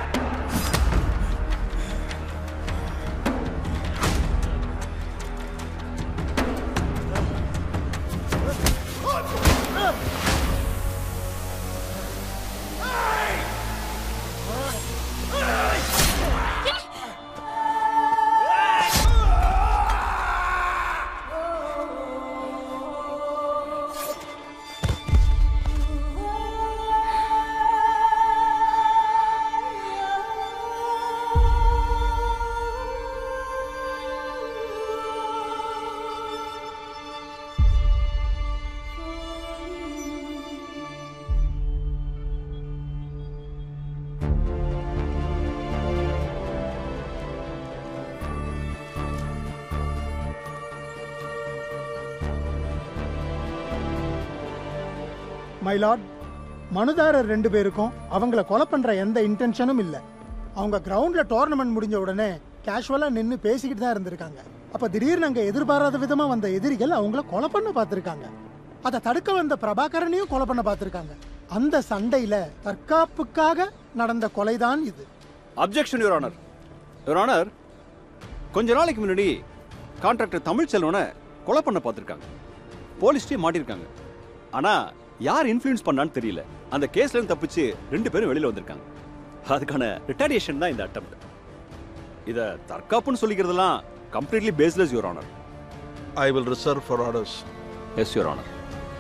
மைலாட் மனுதாரர் ரெண்டு பேருக்கும் அவங்கள கொலை பண்ற எந்த இன்டென்ஷனும் இல்லை அவங்க கிரவுண்ட்ல டோர்னமெண்ட் முடிஞ்ச உடனே கேஷுவலா நின்று பேசிக்கிட்டு தான் இருந்திருக்காங்க அப்ப திடீர்னு அங்க எதிர்பாராத விதமா வந்த எதிரிகள் அவங்கள கொலை பண்ண பார்த்திருக்காங்க அதை தடுக்க வந்த பிரபாகரனையும் கொலை பண்ண பார்த்திருக்காங்க அந்த சண்டையில தற்காப்புக்காக நடந்த கொலைதான் இது objection your honour your honour கொஞ்ச நாளைக்கு முன்னாடி கான்ட்ராக்டர் தமிழ் செல்வனை கொலை பண்ண பார்த்துருக்காங்க போலீஸ்டே மாட்டிருக்காங்க ஆனா யார் இன்ஃப்ளூயன்ஸ் பண்ணான்னு தெரியல அந்த கேஸ்ல இருந்து தப்பிச்சு ரெண்டு பேரும் வெளியில வந்திருக்காங்க அதுக்கான ரிட்டாலியேஷன் தான் இந்த அட்டம் இத தற்காப்புன்னு சொல்லிக்கிறதெல்லாம் completely baseless your honour I will reserve for orders yes your honour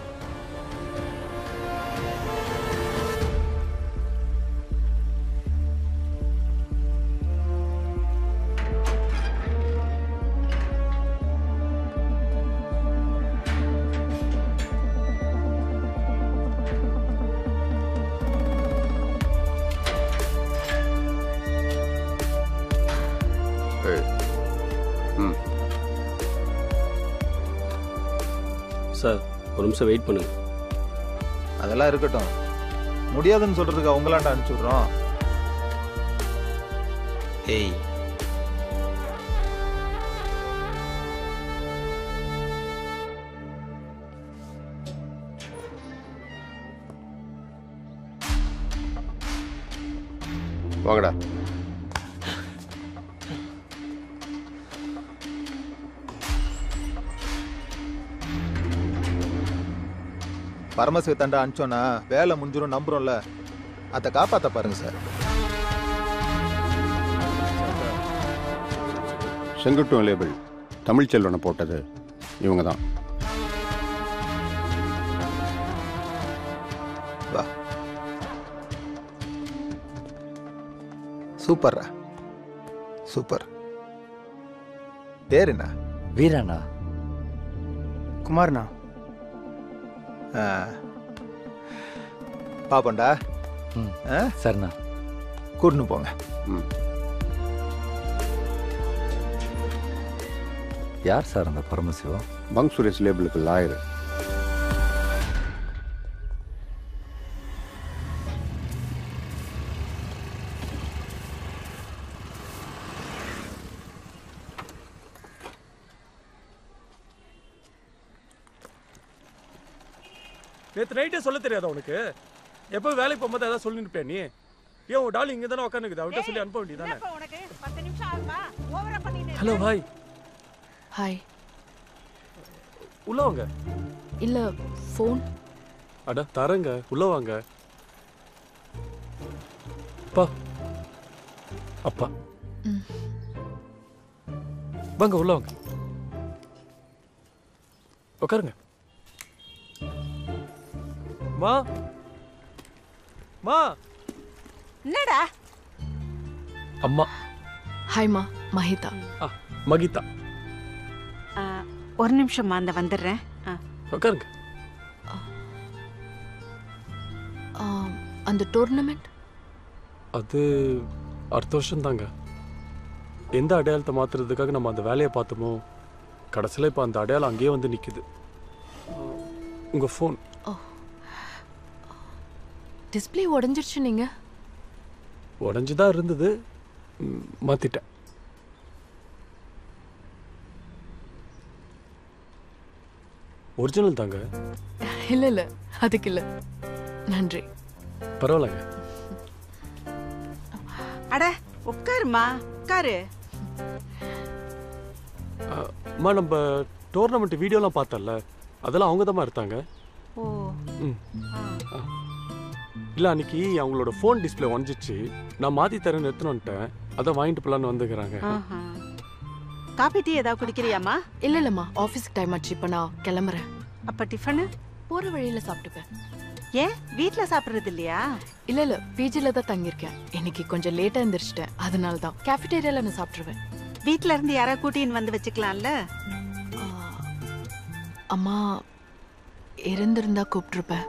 ம் சார் ஒரு நிமிஷம் வெயிட் பண்ணுங்க அதெல்லாம் இருக்கட்டும் முடியாதுன்னு சொல்றதுக்கு அவங்களாண்ட அனுப்பிச்சு விடுறோம் ஏய் வாங்கடா பரமசிவத்தாண்டா அனுப்பிச்சோன்னா வேலை முடிஞ்சிரும் நம்புறோம்ல அதை காப்பாத்த பாருங்க சார் செங்குட்டும் லேபிள் தமிழ் செல்வனை போட்டது இவங்க தான் வா சூப்பர்ரா சூப்பர் பேர் என்ன வீரண்ணா குமார்ண்ணா ஆ. பாப்போண்டா ஆ? சரிண்ணா கூட்டின்னு போங்க யார் சார் அந்த பரமசிவம் பங்க் சுரேஷ் லேபிளுக்கு லாயர் நேற்று நைட்டே சொல்ல தெரியாதா உனக்கு எப்போ வேலைக்கு போகும்போது ஏதாவது சொல்லி நிற்பியா நீ ஏன் உன் டாலி இங்கே தானே உட்காந்துக்குது அவன்கிட்ட சொல்லி அனுப்ப வேண்டியதானே உனக்கு பத்து நிமிஷம் ஆகுமா ஓவரா பண்ணிட்டு ஹலோ ஹாய் ஹாய் உள்ள வாங்க இல்ல ஃபோன் அட தரங்க உள்ள வாங்க அப்பா அப்பா ம். வாங்க உள்ள வாங்க உட்காருங்க மா மா என்னடா அம்மா ஹாய்மா மஹிதா ஆ மகிதா ஆ, ஒரு நிமிஷம்மா அந்த வந்துடுறேன் ஆ. உட்காருங்க ஆ, அந்த டோர்னமெண்ட் அது அடுத்த வருஷம் தாங்க எந்த அடையாளத்தை மாத்துறதுக்காக நம்ம அந்த வேலையை பார்த்தோமோ கடைசியில் இப்போ அந்த அடையாளம் அங்கேயே வந்து நிற்குது உங்கள் ஃபோன் டிஸ்ப்ளே உடைஞ்சிருச்சு நீங்க உடஞ்சி தான் இருந்தது ம், மாத்திட்டேன் ஒரிஜினல் தாங்க இல்ல இல்ல அதுக்கு இல்ல நன்றி பரவாயில்லைங்க அட உட்காருமா உட்காரு ஆ, அம்மா நம்ம டோர்னமெண்ட் வீடியோலாம் பார்த்தல அதெல்லாம் அவங்க தான் எடுத்தாங்க ஓ ம் ஆ. இல்லை அன்னைக்கு அவங்களோட ஃபோன் டிஸ்பிளே உடஞ்சிச்சு நான் மாற்றி தரேன்னு எடுத்துன்னு வந்துட்டேன் அதான் வாங்கிட்டு போகலான்னு வந்துக்கிறாங்க ஆஹா. காபி டீ ஏதாவது குடிக்கிறியாம்மா இல்ல இல்லம்மா ஆபீஸ்க்கு டைம் ஆச்சு இப்ப நான் கிளம்புறேன் அப்ப டிஃபனு போற வழியில சாப்பிட்டுப்பேன் ஏன் வீட்ல சாப்பிடுறது இல்லையா இல்ல இல்ல பிஜில தான் தங்கியிருக்கேன் இன்னைக்கு கொஞ்சம் லேட்டா எந்திரிச்சிட்டேன் அதனால தான் கேஃபிடேரியால நான் சாப்பிட்டுருவேன் வீட்ல இருந்து யாரா கூட்டின்னு வந்து வச்சுக்கலாம்ல அம்மா இருந்திருந்தா கூப்பிட்டுருப்பேன்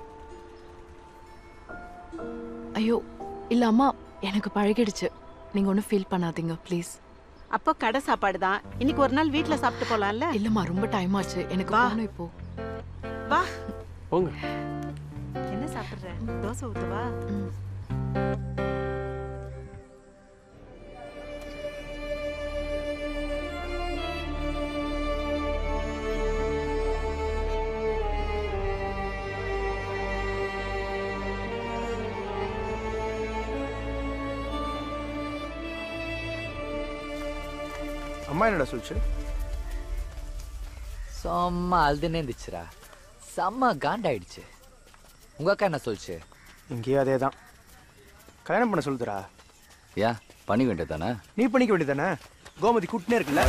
ஐயோ இல்ல அம்மா எனக்கு பழகிடுச்சு நீங்க ஒன்றும் ஃபீல் பண்ணாதீங்க ப்ளீஸ் அப்போ கடை சாப்பாடு தான் இன்னைக்கு ஒரு நாள் வீட்ல சாப்பிட்டு போலாம்ல இல்லம்மா ரொம்ப டைம் ஆச்சு எனக்கு வா. போகணும் இப்போ வா போங்க என்ன சாப்பிடுற தோசை ஊத்துவா அம்மா என்னடா சொல்லுச்சு செம்ம அழுதுனே இருந்துச்சுடா செம்ம காண்டாயிடுச்சு உங்க அக்கா என்ன சொல்லுச்சு இங்கேயும் அதே தான் கல்யாணம் பண்ண சொல்லுதுடா ஏன் பண்ணிக்க வேண்டியதானே நீ பண்ணிக்க வேண்டியதானே கோமதி கூட்டினே இருக்குல்ல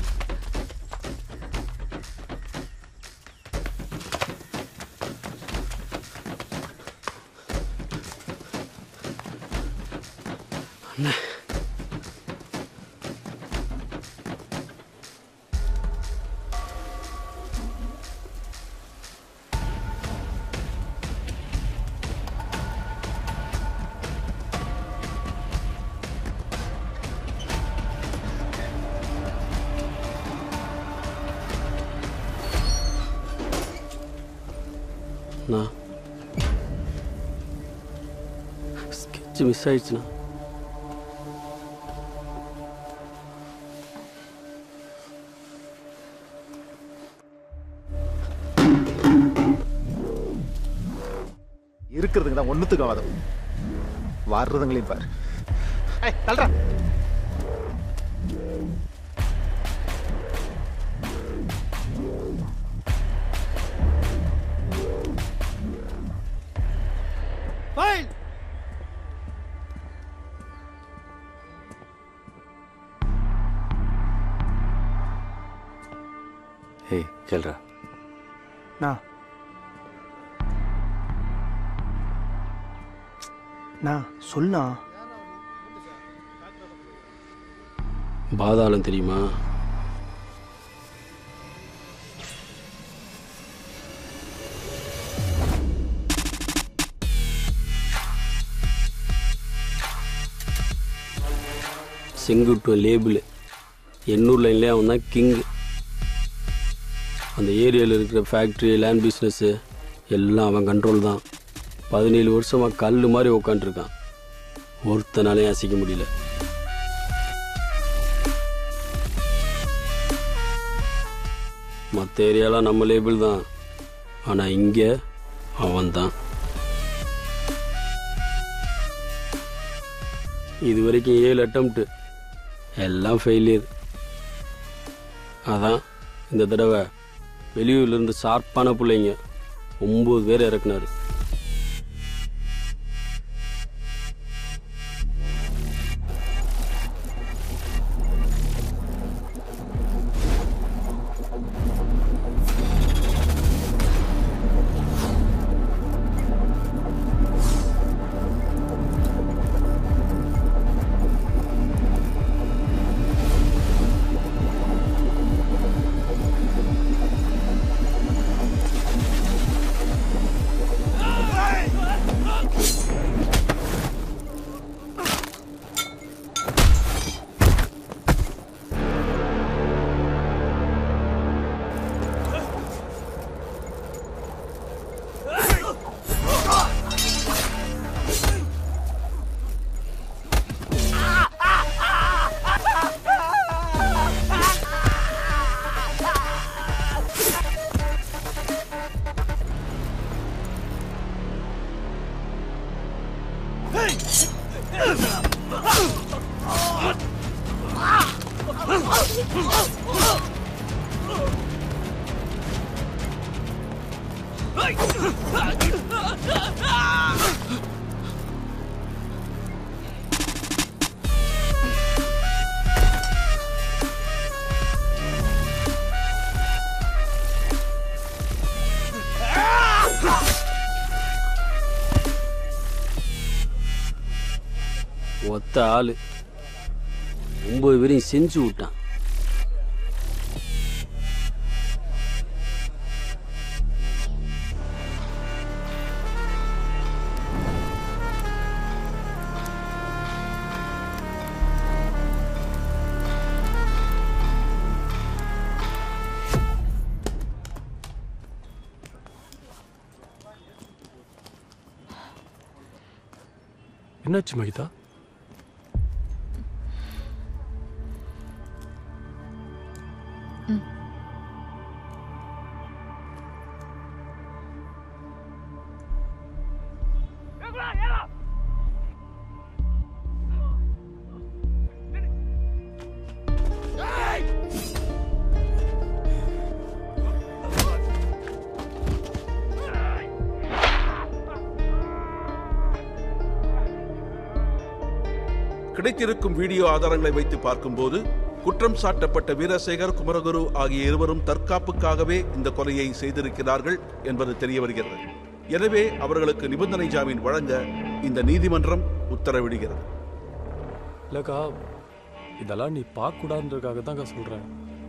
நான் ஸ்கெட்ச் மிஸ் ஆயிடுச்சுண்ணா இருக்கிறதுங்க தான் ஒன்றுத்துக்கு ஆகாதம் வர்றதுங்களையும் பாரு ஏய் தள்ளுறா ஃபைல் ஹே சொல்றா நான் நான் சொல்லா பாதாளம் தெரியுமா செங்குட்டுவன் லேபிள் எண்ணூர் லைன்லேயே அவன் தான் கிங்கு அந்த ஏரியாவில் இருக்கிற ஃபேக்ட்ரி லேண்ட் பிஸ்னஸ்ஸு எல்லாம் அவன் கண்ட்ரோல் தான் பதினேழு வருஷமாக கல் மாதிரி உட்காந்துருக்கான் ஒருத்தனாலையும் அசைக்க முடியல மற்ற ஏரியாலாம் நம்ம லேபிள் தான் ஆனால் இங்கே அவன் தான் இது வரைக்கும் ஏழு அட்டம்ப்ட்டு எல்லாம் ஃபெயிலியர் அதான் இந்த தடவை வெளியூர்லேருந்து ஷார்ப்பான பிள்ளைங்க ஒம்பது பேர் இறக்குனாரு ஒத்த ஆளு ஒன்பது பேரையும் செஞ்சு விட்டான் என்னாச்சு மகிதா ஏய் கிடைத்திருக்கும் வீடியோ ஆதாரங்களை வைத்து பார்க்கும்போது குற்றம் சாட்டப்பட்ட வீரசேகர் குமரகுரு ஆகிய இருவரும் தற்காப்புக்காகவே இந்த கொலையை செய்திருக்கிறார்கள் என்பது தெரிய வருகிறது எனவே அவர்களுக்கு நிபந்தனை ஜாமீன் வழங்க இந்த நீதிமன்றம் உத்தரவிடுகிறது இல்லக்கா இதெல்லாம் நீ பார்க்கக்கூடாதுன்றதுக்காக தான்க்கா சொல்கிறேன்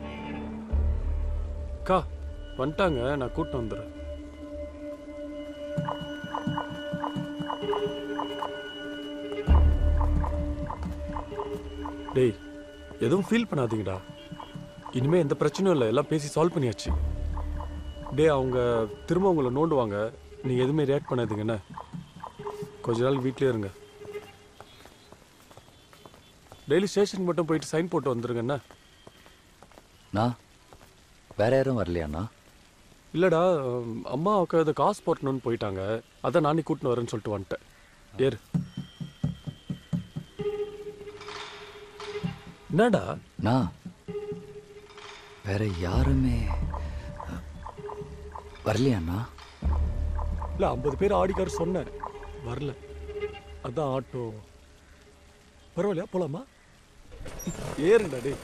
அக்கா வந்துட்டாங்க நான் கூட்டிட்டு வந்துடுறேன் டேய் எதுவும் ஃபீல் பண்ணாதீங்கடா இனிமே எந்த பிரச்சனையும் இல்லை எல்லாம் பேசி சால்வ் பண்ணியாச்சு டேய் அவங்க திரும்ப உங்களை நோண்டுவாங்க நீங்கள் எதுவுமே ரியாக்ட் பண்ணாதீங்க என்ன கொஞ்ச நாள் வீட்லயே இருங்க டெய்லி ஸ்டேஷன் மட்டும் போயிட்டு சைன் போட்டு வந்துருங்க என்ன நான் வேற யாரும் வரலையாண்ணா இல்லடா அம், அம்மாவுக்கு அது காசு போட்டணும்னு போயிட்டாங்க அதான் நானே கூட்டின்னு வரேன்னு சொல்லிட்டு வந்துட்டேன் ஏறு என்னடா நான் வேற யாருமே வரலையாண்ணா இல்ல ஐம்பது பேர் ஆடிக்கார் சொன்னேன் வரல அதான் ஆட்டோ பரவாயில்லையா போலாமா ஏறுடா டேய்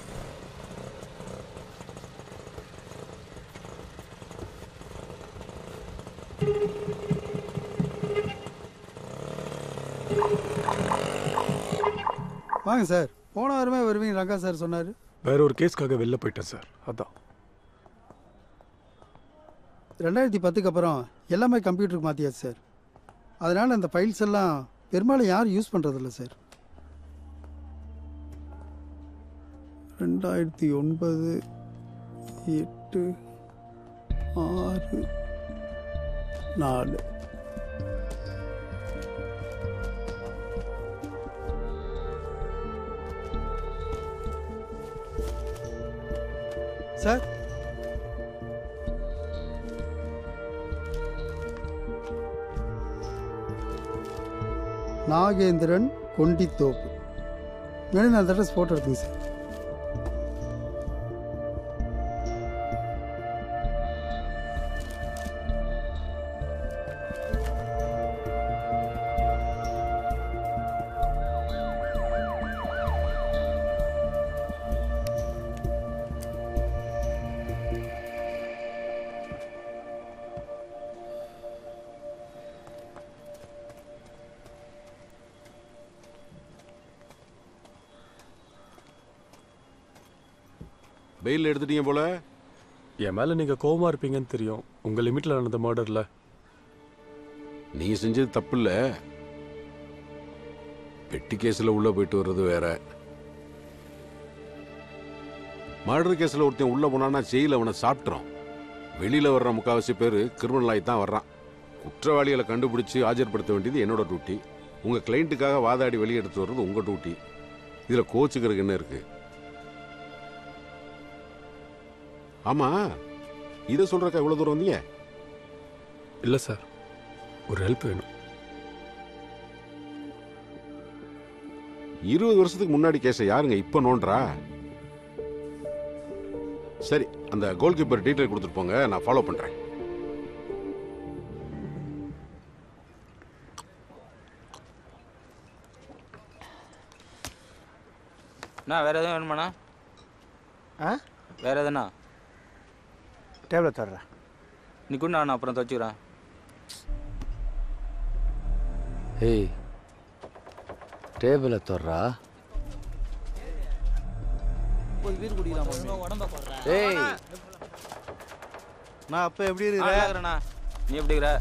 வாங்க சார் போன வாரமே வருவீங்க ரங்கா சார் சொன்னார் வேற ஒரு கேஸ்க்காக வெளில போயிட்டேன் சார் அதான் ரெண்டாயிரத்தி பத்துக்கு அப்புறம் எல்லாமே கம்ப்யூட்டருக்கு மாற்றியாச்சு சார் அதனால் அந்த ஃபைல்ஸ் எல்லாம் பெரும்பாலும் யாரும் யூஸ் பண்ணுறதில்ல சார் ரெண்டாயிரத்தி ஒன்பது எட்டு ஆறு நாலு சார் நாகேந்திரன் கொண்டித்தோப்பு வேணும் நான் அந்த அட்ரஸ் ஃபோட்டோ எடுத்துங்க சார் பெயில் எடுத்துட்டீங்க போல என் மேல நீங்க கோவமா இருப்பீங்கன்னு தெரியும் உங்க லிமிட்ல நடந்த மர்டர்ல நீங்க செஞ்சது தப்பு இல்ல பெட்டி கேஸ்ல உள்ள போயிட்டு வர்றது வேற மர்டர் கேஸ்ல ஒருத்தன் உள்ள போனான்னா ஜெயில அவனை சாப்பிட்றோம் வெளியில வர்ற முக்காவாசி பேர் கிரிமினல் ஆகி தான் வர்றான் குற்றவாளிகளை கண்டுபிடிச்சு ஆஜர்படுத்த வேண்டியது என்னோட டியூட்டி உங்க கிளைண்ட்டுக்காக வாதாடி வெளியே எடுத்து வர்றது உங்க டியூட்டி இதுல கோச்சுக்கிறதுக்கு என்ன இருக்கு ஆமா இதை சொல்றக்கா இவ்வளவு தூரம் வந்தீங்க இல்ல சார் ஒரு ஹெல்ப் வேணும் இருபது வருஷத்துக்கு முன்னாடி கேஸை யாருங்க இப்ப நோன்றா சரி அந்த கோல் கீப்பர் டீட்டெயில் கொடுத்துட்டு போங்க நான் ஃபாலோ பண்றேன் அண்ணா வேற எதுவும் வேணுமாண்ணா ஆ வேற எதுனா டேபிள் தர்றேன் நீ கொண்டு நான் அப்புறம் துவச்சிக்கிறேன் ஏய் டேபிளை தொடுறா ஏய் நான் அப்ப எப்படி இருக்கிறேன் நீ எப்படி இருக்கிற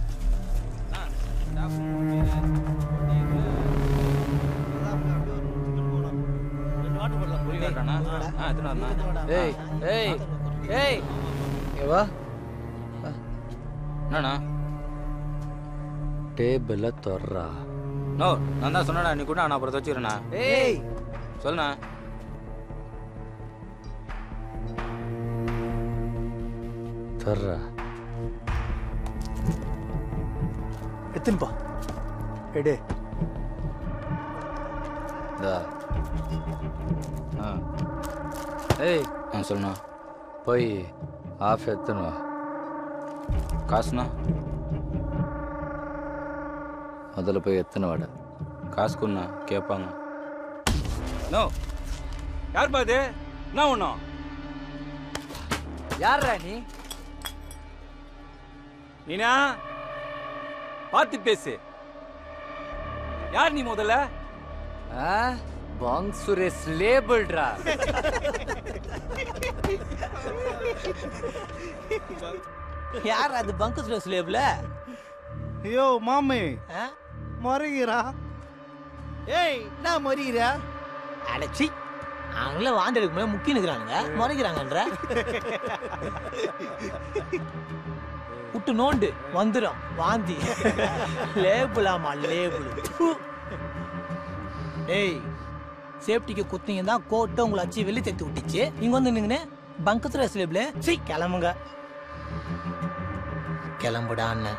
புரியலண்ணா ஆ எத்தனை வரண்ணா ஏய் ஏய் ஏய் இங்க வா என்னண்ணா டேபிளை தொடுறா நோ நான் தான் சொன்னேண்ணா நீ கூட நான் அப்புறம் துவச்சிக்கிறேண்ணா ஏய் சொல்லுண்ணா தொடுறா எத்தின்பா எடு இந்தா ஆ ஏய் ஆ சொல்லுண்ணா போய் ஆஃப் எத்தனை வா காசுண்ணா முதல்ல போய் எத்தனை வாடா காசு கொடுண்ணா கேட்பாங்க நோ யார் பாது என்ன ஒண்ணும் யார்ரா நீ நீனா பார்த்து பேசு யார் நீ முதல்ல ஆ பாங் சுரேஷ் லேபிள்ரா யார் அது பங்கு சுரேஷ் லேபிள் ஐயோ மாமே மறைகிறா ஏய் நான் மறிகிறா அடைச்சி அவங்கள வாண்டி எடுக்க முடியாது முக்கி நிற்கிறானுங்க முறைக்கிறாங்கன்ற விட்டு நோண்டு வந்துடும் வாந்தி லேபிளாமா லேபிள் டேய் சேஃப்டிக்கு குத்திங்க தான் கோட்டை உங்களை அச்சு வெளியே தேத்து விட்டுச்சு இங்க வந்து நின்று பங்கத்துல லேபிள் சீ கிளம்புங்க கிளம்புடா அண்ணன்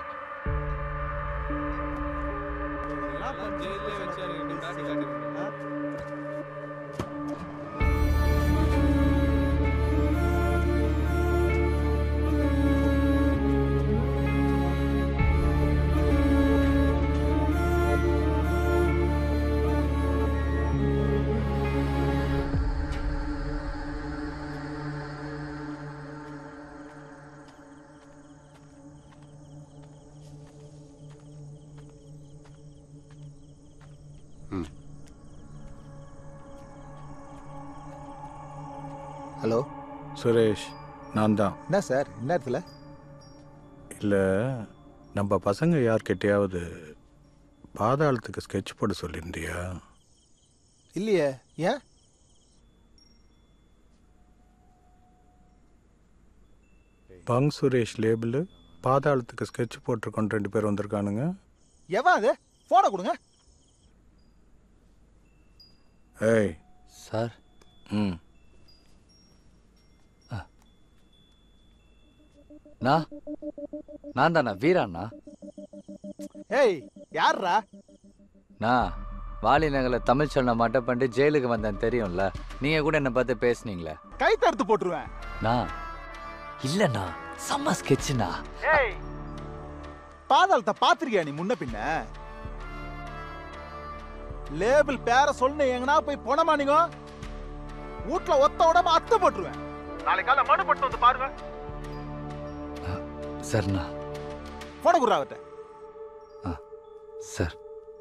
ஹலோ சுரேஷ் நான் தான் என்ன சார் இந்நேரத்தில் இல்லை நம்ம பசங்க யார்கிட்டயாவது பாதாளத்துக்கு ஸ்கெட்ச் போட சொல்லியிருந்தியா இல்லையே ஏன் பங் சுரேஷ் லேபிள் பாதாளத்துக்கு ஸ்கெட்ச் போட்டிருக்கோம் ரெண்டு பேர் வந்திருக்கானுங்க எவன் அது ஃபோனை கொடுங்க ஏய் சார் ம் நான் நான் தானா வீராண்ணா ஏய் யார்ரா நான் வாலி நகரில் தமிழ் சொன்ன மட்டும் பண்ணிட்டு ஜெயிலுக்கு வந்தேன் தெரியும்ல நீங்க கூட என்னை பார்த்து பேசுனீங்களே கை தடுத்து போட்டுருவேன் நான் இல்லண்ணா செம்ம ஸ்கெட்சுண்ணா ஏய் பாதாளத்தை பாத்திருக்கியா நீ முன்ன பின்ன லேபிள் பேர சொன்ன எங்கனா போய் போனமா நீங்க வீட்ல ஒத்த உடம்ப அத்தை போட்டுருவேன் நாளைக்கு காலை மனு போட்டு வந்து பாருங்க சரிண்ணா போன குடுறா அவர்கிட்ட சார்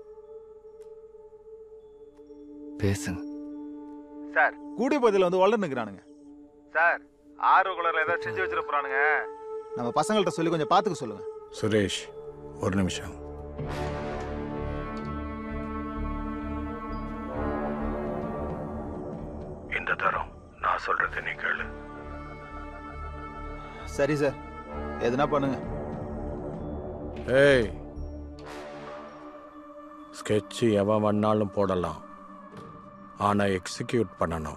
பேசுங்க சார் கூடி பதில வந்து வளர்ந்து நிக்கிறானுங்க சார் ஆறு குளர்ல ஏதாவது செஞ்சு வச்சிட போறானுங்க நம்ம பசங்கள்ட்ட சொல்லி கொஞ்சம் பாத்துக்க சொல்லுங்க சுரேஷ் ஒரு நிமிஷம் இந்த தரம் நான் சொல்றது நீ கேளு சரி சார் எதுனா பண்ணுங்க ஏய் ஸ்கெட்சு எவன் வேணாலும் போடலாம் ஆனால் எக்ஸிக்யூட் பண்ணணும்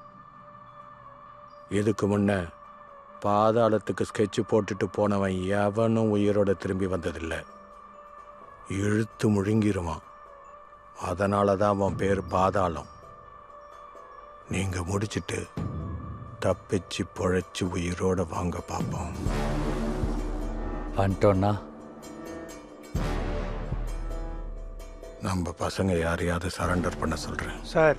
இதுக்கு முன்ன பாதாளத்துக்கு ஸ்கெட்சு போட்டுட்டு போனவன் எவனும் உயிரோட திரும்பி வந்ததில்லை இழுத்து முழுங்கிருவான் அதனால தான் அவன் பேர் பாதாளம் நீங்க முடிச்சிட்டு தப்பிச்சு பொழைச்சு உயிரோட வாங்க பார்ப்போம் வந்துட்டோண்ணா நம்ம பசங்க யாரையாவது சரண்டர் பண்ண சொல்றேன் சார்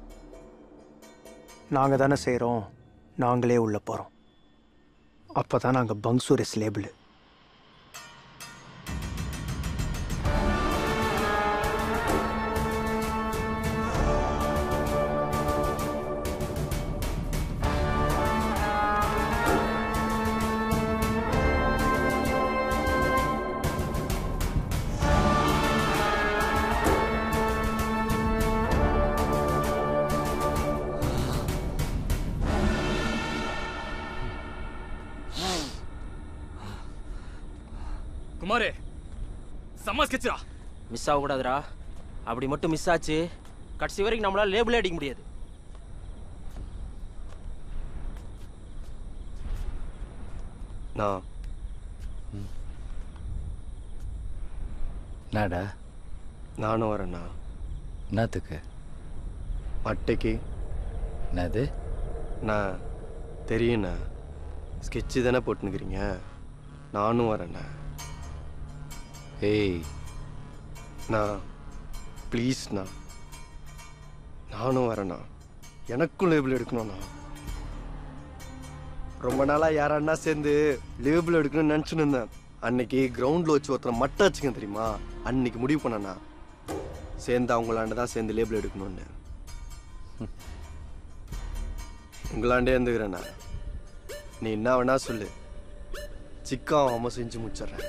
நாங்கள் தானே செய்கிறோம் நாங்களே உள்ள போகிறோம் அப்போ தான் நாங்கள் பங்சூரஸ் லேபிள் குமாரே செம்ம ஸ்கெட்சா மிஸ் ஆகக்கூடாதுடா அப்படி மட்டும் மிஸ் ஆச்சு கடைசி வரைக்கும் நம்மளால லேபிளே அடிக்க முடியாது நான் என்னடா நானும் வரேண்ணா என்னத்துக்கு மட்டைக்கு என்னது நான் தெரியுண்ணா ஸ்கெட்சு தானே போட்டுனுக்கிறீங்க நானும் வரேண்ணா ஏய் நான் ப்ளீஸ்ண்ணா நானும் வரேண்ணா எனக்கும் லேபிள் எடுக்கணும்ண்ணா ரொம்ப நாளா யாரன்னா சேர்ந்து லேபிள் எடுக்கணும்னு நினச்சுன்னு இருந்தேன் அன்னைக்கு கிரவுண்டில் வச்சு ஒருத்தரை மட்டை வச்சுக்க தெரியுமா அன்னைக்கு முடிவு பண்ணண்ணா சேர்ந்து அவங்களாண்ட தான் சேர்ந்து லேபிள் எடுக்கணும்னு உங்களாண்டே இருந்துக்கிறேண்ணா நீ என்ன வேணா சொல்லு சிக்காவும் அம்மா செஞ்சு முடிச்சிடுறேன்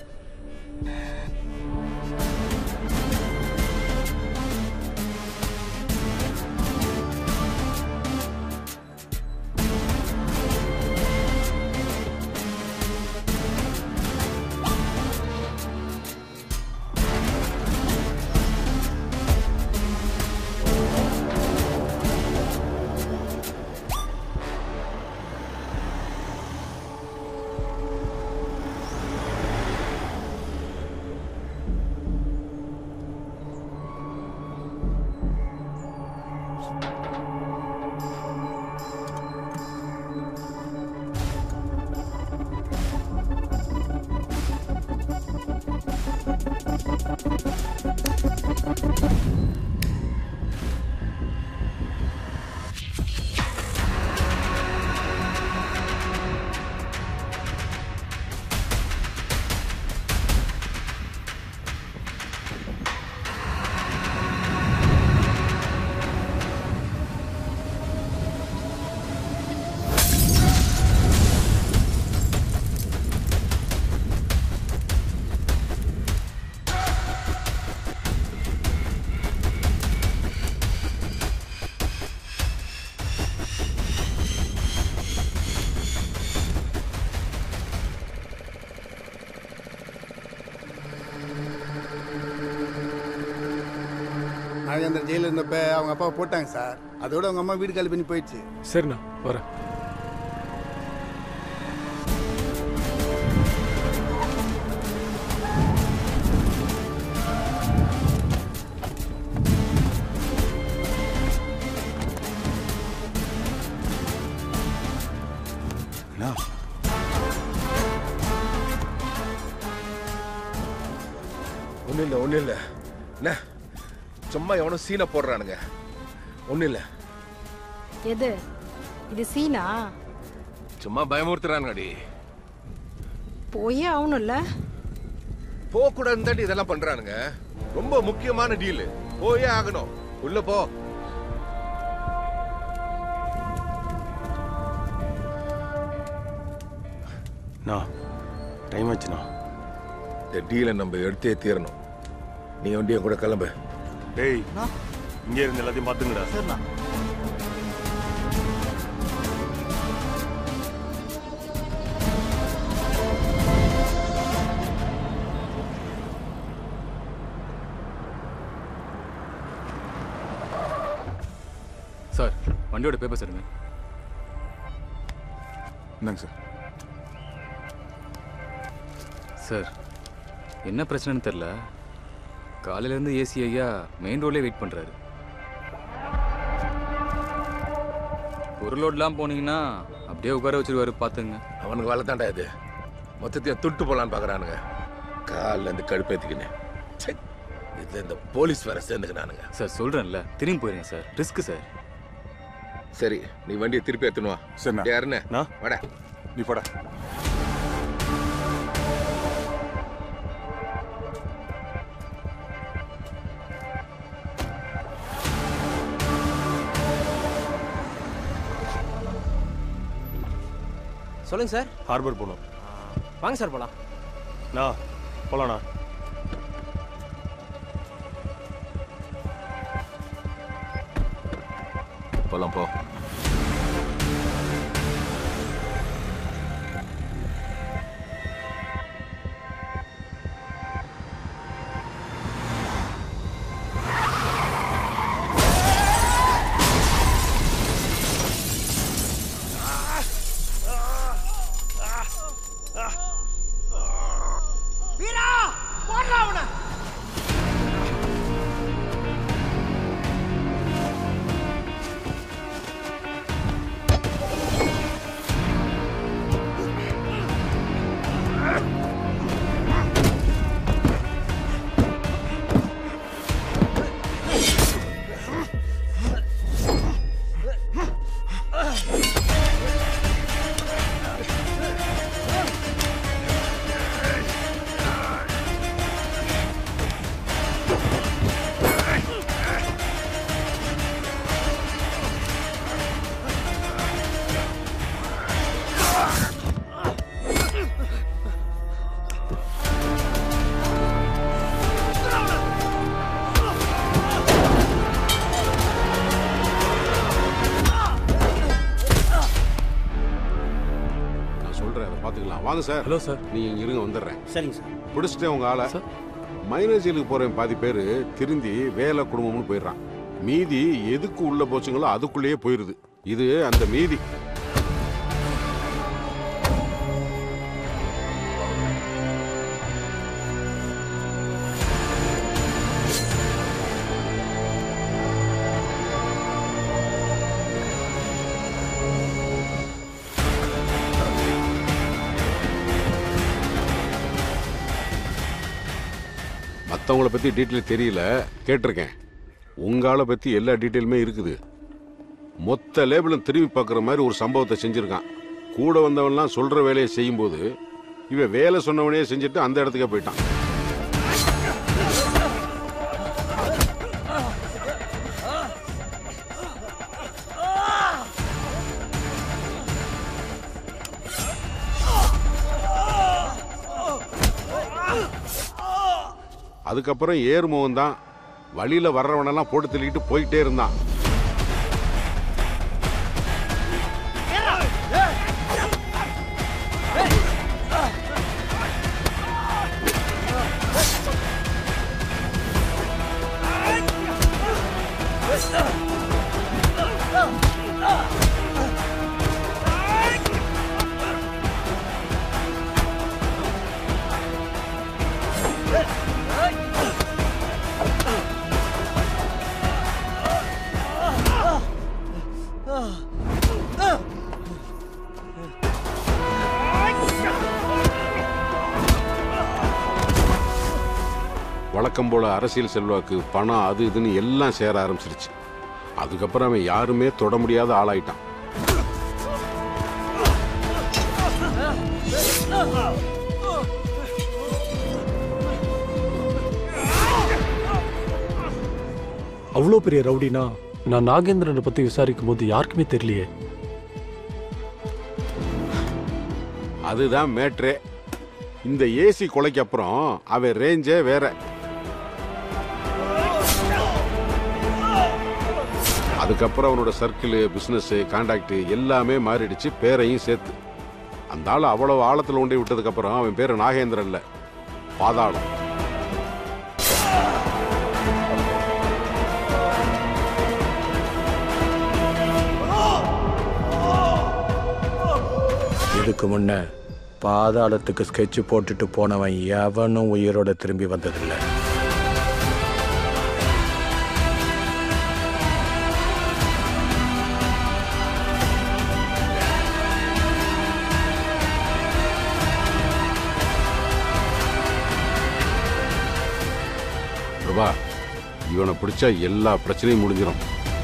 நாகேந்திரன் ஜெயிலில் இருந்தப்ப அவங்க அப்பாவை போட்டாங்க சார் அதோட அவங்க அம்மா வீடு காலி பண்ணி போயிடுச்சு சரிண்ணா வரேன் அண்ணா ஒன்றும் இல்லை ஒன்றும் இல்லை என்ன சும்மா எவனும் சீனை போடுறானுங்க ஒன்றும் இல்லை எது இது சீனா சும்மா பயமுறுத்துறானுங்கடி போயே ஆகணும்ல போகக்கூடாதுன்னு தாண்டி இதெல்லாம் பண்றானுங்க ரொம்ப முக்கியமான டீல் போயே ஆகணும் உள்ள போ நான் டைம் ஆச்சுண்ணா இந்த டீலை நம்ம எடுத்தே தீரணும் நீ வண்டியை கூட கிளம்பு டேய் இங்கே இருந்து எல்லாத்தையும் பார்த்துங்கடா சரிண்ணா சார் வண்டியோட பேப்பர்ஸ் எடுங்க இந்தாங்க சார் சார் என்ன பிரச்சனைன்னு தெரில காலையிலேருந்து ஏசி ஐயா மெயின் ரோட்லேயே வெயிட் பண்ணுறாரு ஒரு லோட்லாம் போனீங்கன்னா அப்படியே உட்கார வச்சிருவாரு பார்த்துங்க அவனுக்கு வேலை தாண்டா இது மொத்தத்தையும் துட்டு போலான்னு பார்க்கறானுங்க காலில் இருந்து கடுப்பேத்திக்கினேன் ச்சே, இதுல இந்த போலீஸ் வேற சேர்ந்துக்கிறானுங்க சார் சொல்கிறேன்ல திரும்பி போயிருங்க சார் ரிஸ்க் சார் சரி நீ வண்டியை திருப்பி எடுத்துன்னு வா சரிண்ணா. யாருன்னு நான்? வாடா நீ போடா சொல்லுங்க சார் ஹார்பர் போகணும் வாங்க சார் போலாம் நான் போலாண்ணா போலாம் போ வீரா போடுறா அவனை வாங்க சார் ஹலோ சார் நீங்க இங்க இருங்க வந்துடுறேன் சரிங்க சார் பிடிச்சிட்டேன் உங்க ஆளை மைனர் ஜெயிலுக்கு போறேன் பாதி பேர் திருந்தி வேலை குடும்பம்னு போயிடுறான் மீதி எதுக்கு உள்ள போச்சுங்களோ அதுக்குள்ளேயே போயிருது இது அந்த மீதி மற்றவங்கள பற்றி டீட்டெயில் தெரியல கேட்டிருக்கேன் உங்க ஆளை பற்றி எல்லா டீட்டெயிலுமே இருக்குது மொத்த லேபிளும் திரும்பி பார்க்குற மாதிரி ஒரு சம்பவத்தை செஞ்சுருக்கான் கூட வந்தவன்லாம் சொல்கிற வேலையை செய்யும்போது இவன் வேலை சொன்னவனே செஞ்சுட்டு அந்த இடத்துக்கே போயிட்டான் அதுக்கப்புறம் ஏறுமுகம் தான் வழியில் வர்றவனெல்லாம் போட்டு தள்ளிக்கிட்டு போயிட்டே இருந்தான் வழக்கம் போல அரசியல் செல்வாக்கு பணம் அது இதுன்னு எல்லாம் சேர ஆரம்பிச்சிருச்சு அதுக்கப்புறம் அவன் யாருமே தொட முடியாத ஆளாயிட்டான் அவ்வளோ பெரிய ரவுடினா நான் நாகேந்திரனை பற்றி விசாரிக்கும் போது யாருக்குமே தெரியலையே அதுதான் மேட்ரே இந்த ஏசி கொலைக்கு அப்புறம் அவன் ரேஞ்சே வேற அதுக்கப்புறம் அவனோட சர்க்கிள் பிஸ்னஸ் கான்டாக்ட் எல்லாமே மாறிடுச்சு பேரையும் சேர்த்து அந்த ஆள் அவ்வளவு ஆழத்தில் உண்டை விட்டதுக்கு அப்புறம் அவன் பேரு நாகேந்திரன் இல்ல பாதாளம் இதுக்கு முன்ன பாதாளத்துக்கு ஸ்கெட்ச் போட்டுட்டு போனவன் எவனும் உயிரோட திரும்பி வந்ததில்லை பிரபா இவனை பிடிச்சா எல்லா பிரச்சனையும் முடிஞ்சிடும்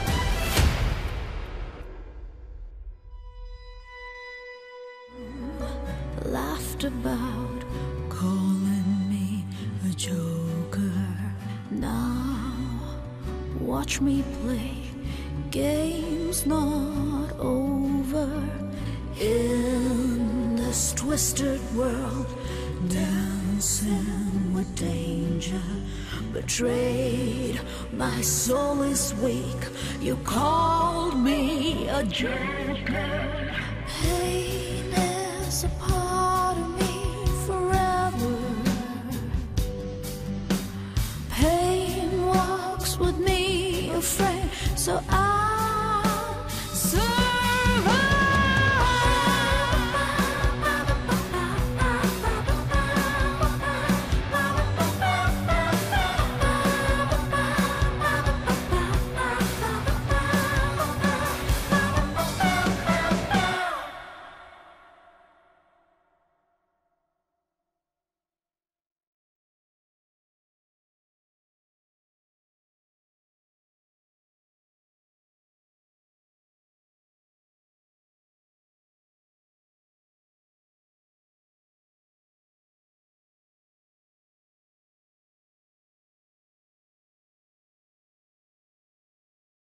laughed about calling me a joker. Now, watch me play games not over in this twisted world, dancing with danger. Betrayed, my soul is weak. You called me a joker. Pain is a part of me forever. Pain walks with me, afraid, so I